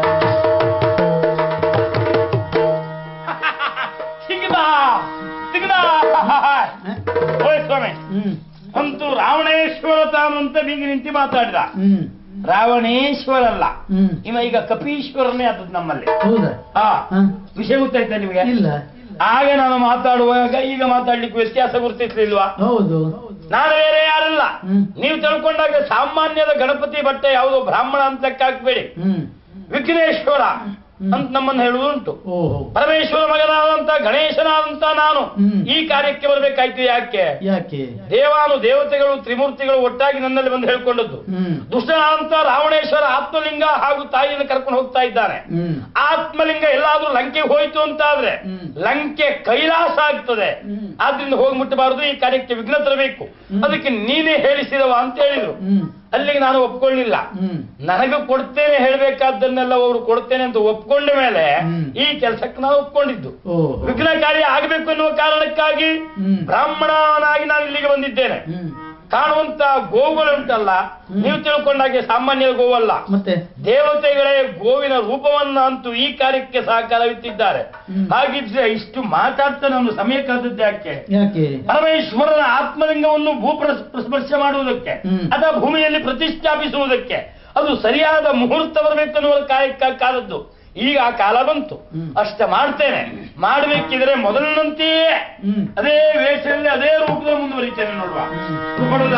ಸಿಗದ ಸಿಗದ ಓಯ್ ಸ್ವಾಮಿ ಹ್ಮ್ ಅಂತೂ ರಾವಣೇಶ್ವರ ತಾನು ಅಂತ ಬೀಗಿ ನಿಂತು ಮಾತಾಡಿದ ಹ್ಮ್ ರಾವಣೇಶ್ವರ ಅಲ್ಲ ಹ್ಮ್ ಇವ ಈಗ ಕಪೀಶ್ವರನೇ ಆದದ್ದು ನಮ್ಮಲ್ಲಿ ಹೌದಾ ಹಾ ಹ? ವಿಷಯ ಗೊತ್ತಾಯ್ತಾ ನಿಮಗೆ ಇಲ್ಲ ಆಗ ನಾನು ಮಾತಾಡುವಾಗ ಈಗ ಮಾತಾಡ್ಲಿಕ್ಕೆ ವ್ಯತ್ಯಾಸ ಗುರುತಿಸ್ಲಿಲ್ವಾ ಹೌದು ನಾನು ಬೇರೆ ಯಾರಲ್ಲ ಹ್ಮ್. ನೀವು ತಿಳ್ಕೊಂಡಾಗ ಸಾಮಾನ್ಯದ ಗಣಪತಿ ಬಟ್ಟೆ ಯಾವುದೋ ಬ್ರಾಹ್ಮಣ ಅಂತ ಲೆಕ್ಕ ಹಾಕ್ಬೇಡಿ ಹ್ಮ್ ವಿಘ್ನೇಶ್ವರ ಅಂತ ನಮ್ಮನ್ನು ಹೇಳುವುದುಂಟು ಓಹೋ ಪರಮೇಶ್ವರ ಮಗನಾದಂತ ಗಣೇಶನಾದಂತ ನಾನು ಹ್ಮ್. ಈ ಕಾರ್ಯಕ್ಕೆ ಬರಬೇಕಾಯ್ತು ಯಾಕೆ ಯಾಕೆ ದೇವಾನು ದೇವತೆಗಳು ತ್ರಿಮೂರ್ತಿಗಳು ಒಟ್ಟಾಗಿ ನನ್ನಲ್ಲಿ ಬಂದು ಹೇಳ್ಕೊಂಡದ್ದು ಹ್ಮ್ ದುಷ್ಟನಾದಂತ ರಾವಣೇಶ್ವರ ಆತ್ಮಲಿಂಗ ಹಾಗೂ ತಾಯಿಯನ್ನು ಕರ್ಕೊಂಡು ಹೋಗ್ತಾ ಇದ್ದಾನೆ ಹ್ಮ್ ಆತ್ಮಲಿಂಗ ಎಲ್ಲಾದ್ರೂ ಲಂಕೆ ಹೋಯ್ತು ಅಂತ ಆದ್ರೆ ಹ್ಮ್. ಲಂಕೆ ಕೈಲಾಸ ಆಗ್ತದೆ ಹ್ಮ್. ಆದ್ರಿಂದ ಹೋಗಿ ಮುಟ್ಟಬಾರದು ಈ ಕಾರ್ಯಕ್ಕೆ ವಿಘ್ನ ತರಬೇಕು ಹ್ಮ್. ಅದಕ್ಕೆ ನೀನೇ ಹೇಳಿಸಿದವ ಅಂತ ಹೇಳಿದ್ರು ಹ್ಮ್ ಅಲ್ಲಿಗೆ ನಾನು ಒಪ್ಕೊಳ್ಳಿಲ್ಲ ಹ್ಮ್ ನನಗೆ ಕೊಡ್ತೇನೆ ಹೇಳ್ಬೇಕಾದ್ದನ್ನೆಲ್ಲ ಅವರು ಕೊಡ್ತೇನೆ ಅಂತ ಒಪ್ಕೊಂಡ ಮೇಲೆ ಹ್ಮ್. ಈ ಕೆಲಸಕ್ಕೆ ನಾನು ಒಪ್ಕೊಂಡಿದ್ದು ಓಹೋ ವಿಘ್ನ ಕಾರ್ಯ ಆಗಬೇಕು ಎನ್ನುವ ಕಾರಣಕ್ಕಾಗಿ ಹ್ಮ್. ಬ್ರಾಹ್ಮಣನಾಗಿ ನಾನು ಇಲ್ಲಿಗೆ ಬಂದಿದ್ದೇನೆ ಹ್ಮ್ ಕಾಣುವಂತ ಗೋವುಗಳುಂಟಲ್ಲ ಹ್ಮ್. ನೀವು ತಿಳ್ಕೊಂಡಾಗೆ ಸಾಮಾನ್ಯ ಗೋವಲ್ಲ ಮತ್ತೆ ದೇವತೆಗಳೇ ಗೋವಿನ ರೂಪವನ್ನ ಅಂತೂ ಈ ಕಾರ್ಯಕ್ಕೆ ಸಹಕಾರವಿತ್ತಿದ್ದಾರೆ ಹ್ಮ್. ಹಾಗಿದ್ರೆ ಇಷ್ಟು ಮಾತಾಡ್ತಾ ನಾನು ಸಮಯ ಕಳೆದದ್ದು ಯಾಕೆ ಯಾಕೆ ಪರಮೇಶ್ವರನ ಆತ್ಮಲಿಂಗವನ್ನು ಭೂಪ್ರಸ್ ಸ್ಪರ್ಶ ಮಾಡುವುದಕ್ಕೆ ಹ್ಮ್. ಅಥವಾ ಭೂಮಿಯಲ್ಲಿ ಪ್ರತಿಷ್ಠಾಪಿಸುವುದಕ್ಕೆ ಅದು ಸರಿಯಾದ ಮುಹೂರ್ತ ಬರಬೇಕನ್ನುವ ಕಾಯಕ್ಕಾದದ್ದು ಈಗ ಆ ಕಾಲ ಬಂತು ಹ್ಮ್. ಅಷ್ಟ ಮಾಡ್ತೇನೆ ಮಾಡಬೇಕಿದ್ರೆ ಮೊದಲಿನಂತೆಯೇ ಹ್ಮ್ ಅದೇ ವೇಷದಲ್ಲಿ ಅದೇ ರೂಪದಲ್ಲಿ ಮುಂದುವರಿತೇನೆ ನೋಡುವ ಹ್ಮ್. ಕೊಡುದ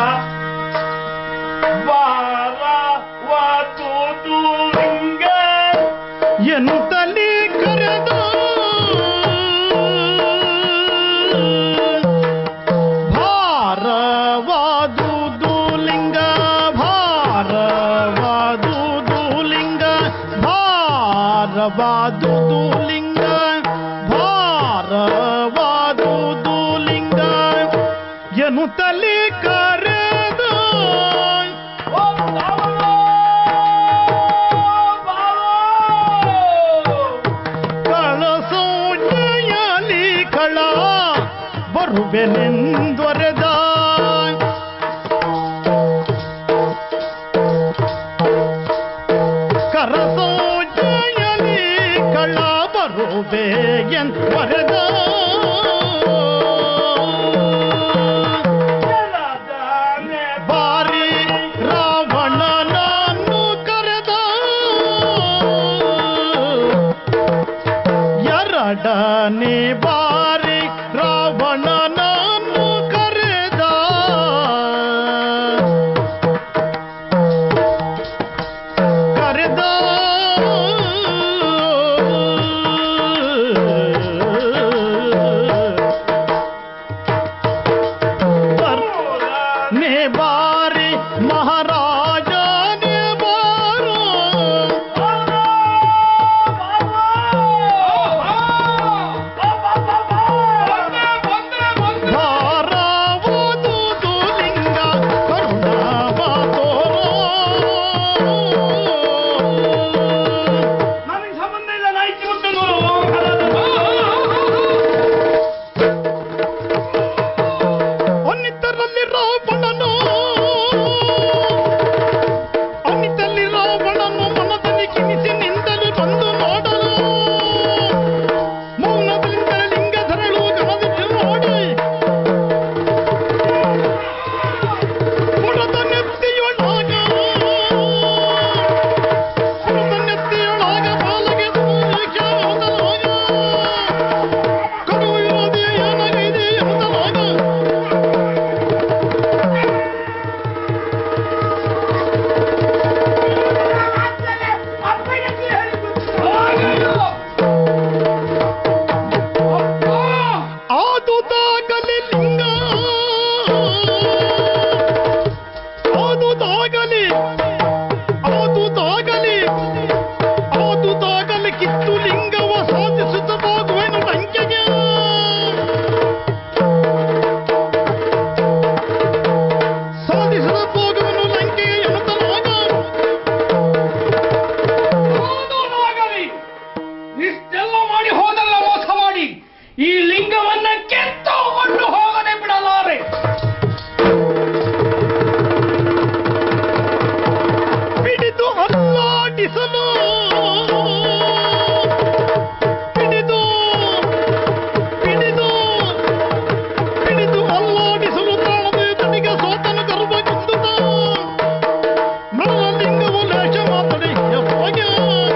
ವಾರ ವಾತು ಲಿಂಗ ಎನ್ನುತ್ತಲೇ ಕರೆದ ಭಾರವಾದುದು ಲಿಂಗ ಭಾರವಾದುದು ಲಿಂಗ ಭಾರವಾದುದು ಲಿಂಗ ಭಾರವಾದುದು ಲಿಂಗ ಎನ್ನುತ್ತಲೇ ಕರೆದ ಓ ರಾವಣ! ಬಾರೋ! ಕಳಸೋಜಯಲಿ ಕಳ ಬರುವೆನೆಂದೊರೆದ ಕರಸೋಜಯಲಿ ಕಳ ಬರುವೆ ಎಂದೊರೆದ ಜಲದಾನೆ ಬಾರಿ ರಾವಣನನ್ನು ಕರೆದ ಎರಡನೇ ಬಾರಿ ರಾವಣನನ್ನು ಕರೆದ ಕರೆದ ಕಿತ್ತು ಲಿಂಗವ ಸಾಧಿಸುತ್ತ ಹೋಗುವೆನು ಲಂಕೆಗೆ ಸಾಧಿಸದ ಹೋಗುವೆನು ಲಂಕೆಗೆ ಎನ್ನುತ್ತಲಾಗ ಆಗಲಿ ಇಷ್ಟೆಲ್ಲ ಮಾಡಿ ಹೋದಲ್ಲ ಮೋಸ ಮಾಡಿ ಈ ಲಿಂಗವನ್ನ ಕೆತ್ತುಕೊಂಡು ಹೋಗದೆ ಬಿಡಲಾರೆ ಹಿಡಿದು ಅಲ್ಲಾಡಿಸಲು ಹಿಡಿದು ಹಿಡಿದು ಹಿಡಿದು ಅಲ್ಲಾಡಿಸಲು ತಾಳದೆ ತನಿಗೆ ಸೋತನು ಗರ್ಭಗುಂದುತ್ತ ಮೃಗಲಿಂಗವು ಲೇಷ ಮಾತಡಿ ಹೋಗ್ಯ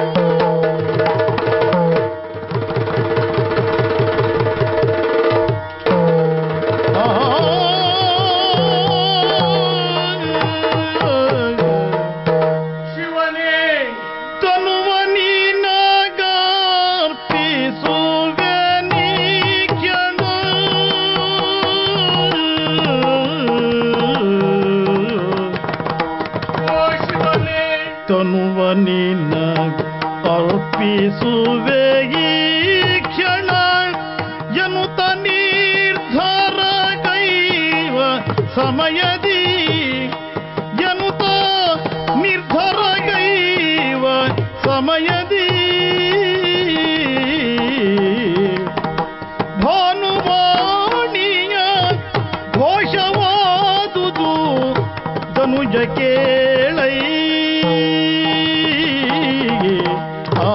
ಶಿವನೇ ತನುವ ನೀನಾಗರ್ಪಿಸುವೆ ನೀಕ್ಷಣ ಓ ಶಿವನೇ ತನುವ ನಿನ್ನ ಅರ್ಪಿಸುವೆ ಈ ಕ್ಷಣ ಎನ್ನುತ್ತ ನಿರ್ಧಾರ ಕೈವ ಸಮಯದಿ ಎನ್ನುತ್ತ ನಿರ್ಧಾರ ಕೈವ ಸಮಯದಿ ಭಾನುವಾಣಿಯ ಘೋಷವಾದುದು ಧನುಜ ಕೇಳೈ ಆ.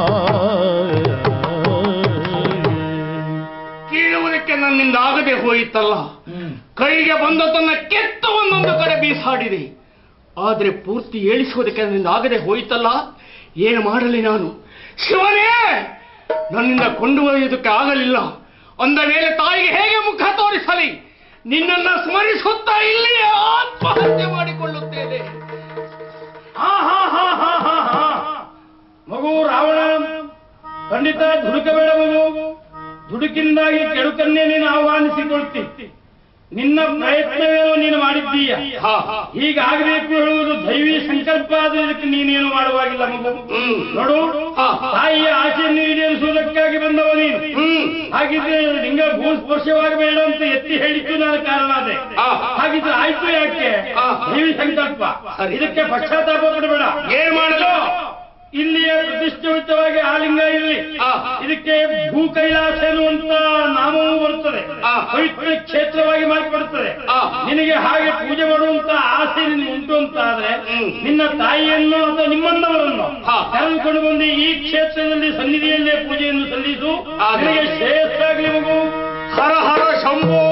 ಕೀಳುವುದಕ್ಕೆ ನನ್ನಿಂದ ಆಗದೆ ಹೋಯಿತಲ್ಲ ಕೈಗೆ ಬಂದ ತನ್ನ ಕೆತ್ತ ಒಂದೊಂದು ಕಡೆ ಬೀಸಾಡಿದೆ ಆದ್ರೆ ಪೂರ್ತಿ ಏಳಿಸುವುದಕ್ಕೆ ನನ್ನಿಂದ ಆಗದೆ ಹೋಯಿತಲ್ಲ ಏನು ಮಾಡಲಿ ನಾನು ಶಿವನೇ ನನ್ನಿಂದ ಕೊಂಡೊಯ್ಯುವುದಕ್ಕೆ ಆಗಲಿಲ್ಲ ಅಂದ ಮೇಲೆ ತಾಯಿಗೆ ಹೇಗೆ ಮುಖ ತೋರಿಸಲಿ ನಿನ್ನನ್ನ ಸ್ಮರಿಸುತ್ತಾ ಇಲ್ಲಿಯೇ ಆತ್ಮಹತ್ಯೆ ಮಾಡಿಕೊಳ್ಳುತ್ತೇನೆ ಹಾ ಹಾ ಹಾ ಹಾ ಹಾ ಹಾ ಮಗು ರಾವಣ ಖಂಡಿತ ದುಡುಕಬೇಡ ಮಗು ದುಡುಕಿಂದಾಗಿ ಕೆಡುಕನ್ನೇ ನೀನು ಆಹ್ವಾನಿಸಿಕೊಳ್ತಿ ನಿನ್ನ ಪ್ರಯತ್ನವೇನೋ ನೀನು ಮಾಡಿದ್ದೀಯ ಹಾ, ಹಾ. ಹೀಗಾಗಬೇಕು ಹೇಳುವುದು ದೈವಿ ಸಂಕಲ್ಪ ಆದ್ರೆ ಇದಕ್ಕೆ ನೀನೇನು ಮಾಡುವಾಗಿಲ್ಲ ಮಗು ಹ್ಮ್. ನೋಡು ಹಾ, ಹಾ. ತಾಯಿಯ ಆಸೆಯನ್ನು ಈಡೇರಿಸುವುದಕ್ಕಾಗಿ ಬಂದವ ನೀನು ಹ್ಮ್. ಹಾಗಿದ್ರೆ ಲಿಂಗ ಭೂ ಸ್ಪರ್ಶವಾಗಬೇಡ ಅಂತ ಎತ್ತಿ ಹೇಳಿದ್ದು ನಾನು ಕಾರಣ ಅದೇ ಆ, ಆ. ಹಾಗಿದ್ರೆ ಆಯ್ತು ಯಾಕೆ ಆ, ಆ. ದೇವಿ ಸಂಕಲ್ಪ ಸರಿ. ಇದಕ್ಕೆ ಪಶ್ಚಾತ್ತಾಪ ಪಡಬೇಡ ಏನ್ ಮಾಡಲು ಇಲ್ಲಿಯ ಪ್ರತಿಷ್ಠಿತವಾಗಿ ಆ ಲಿಂಗ ಇಲ್ಲಿ ಆ, ಆ. ಇದಕ್ಕೆ ಭೂ ಕೈಲಾಸ ಎನ್ನುವಂತ ನಾಮವೂ ಬರುತ್ತದೆ ಆ. ಪವಿತ್ರ ಕ್ಷೇತ್ರವಾಗಿ ಮಾರ್ಪಡುತ್ತದೆ ಆ. ನಿನಗೆ ಹಾಗೆ ಪೂಜೆ ಮಾಡುವಂತ ಆಸೆ ನಿನಗೆ ಉಂಟು ಅಂತ ಆದ್ರೆ ಹ್ಮ್. ನಿನ್ನ ತಾಯಿಯನ್ನು ಅಥವಾ ನಿಮ್ಮನ್ನವರನ್ನು ಹಾ. ಕರೆದುಕೊಂಡು ಬಂದು ಈ ಕ್ಷೇತ್ರದಲ್ಲಿ ಸನ್ನಿಧಿಯಲ್ಲೇ ಪೂಜೆಯನ್ನು ಸಲ್ಲಿಸು ಆಗ. ನಿನಗೆ ಶ್ರೇಯಸ್ಸಾಗಲಿ ಮಗು ಹರ ಹರ ಶಂಭೋ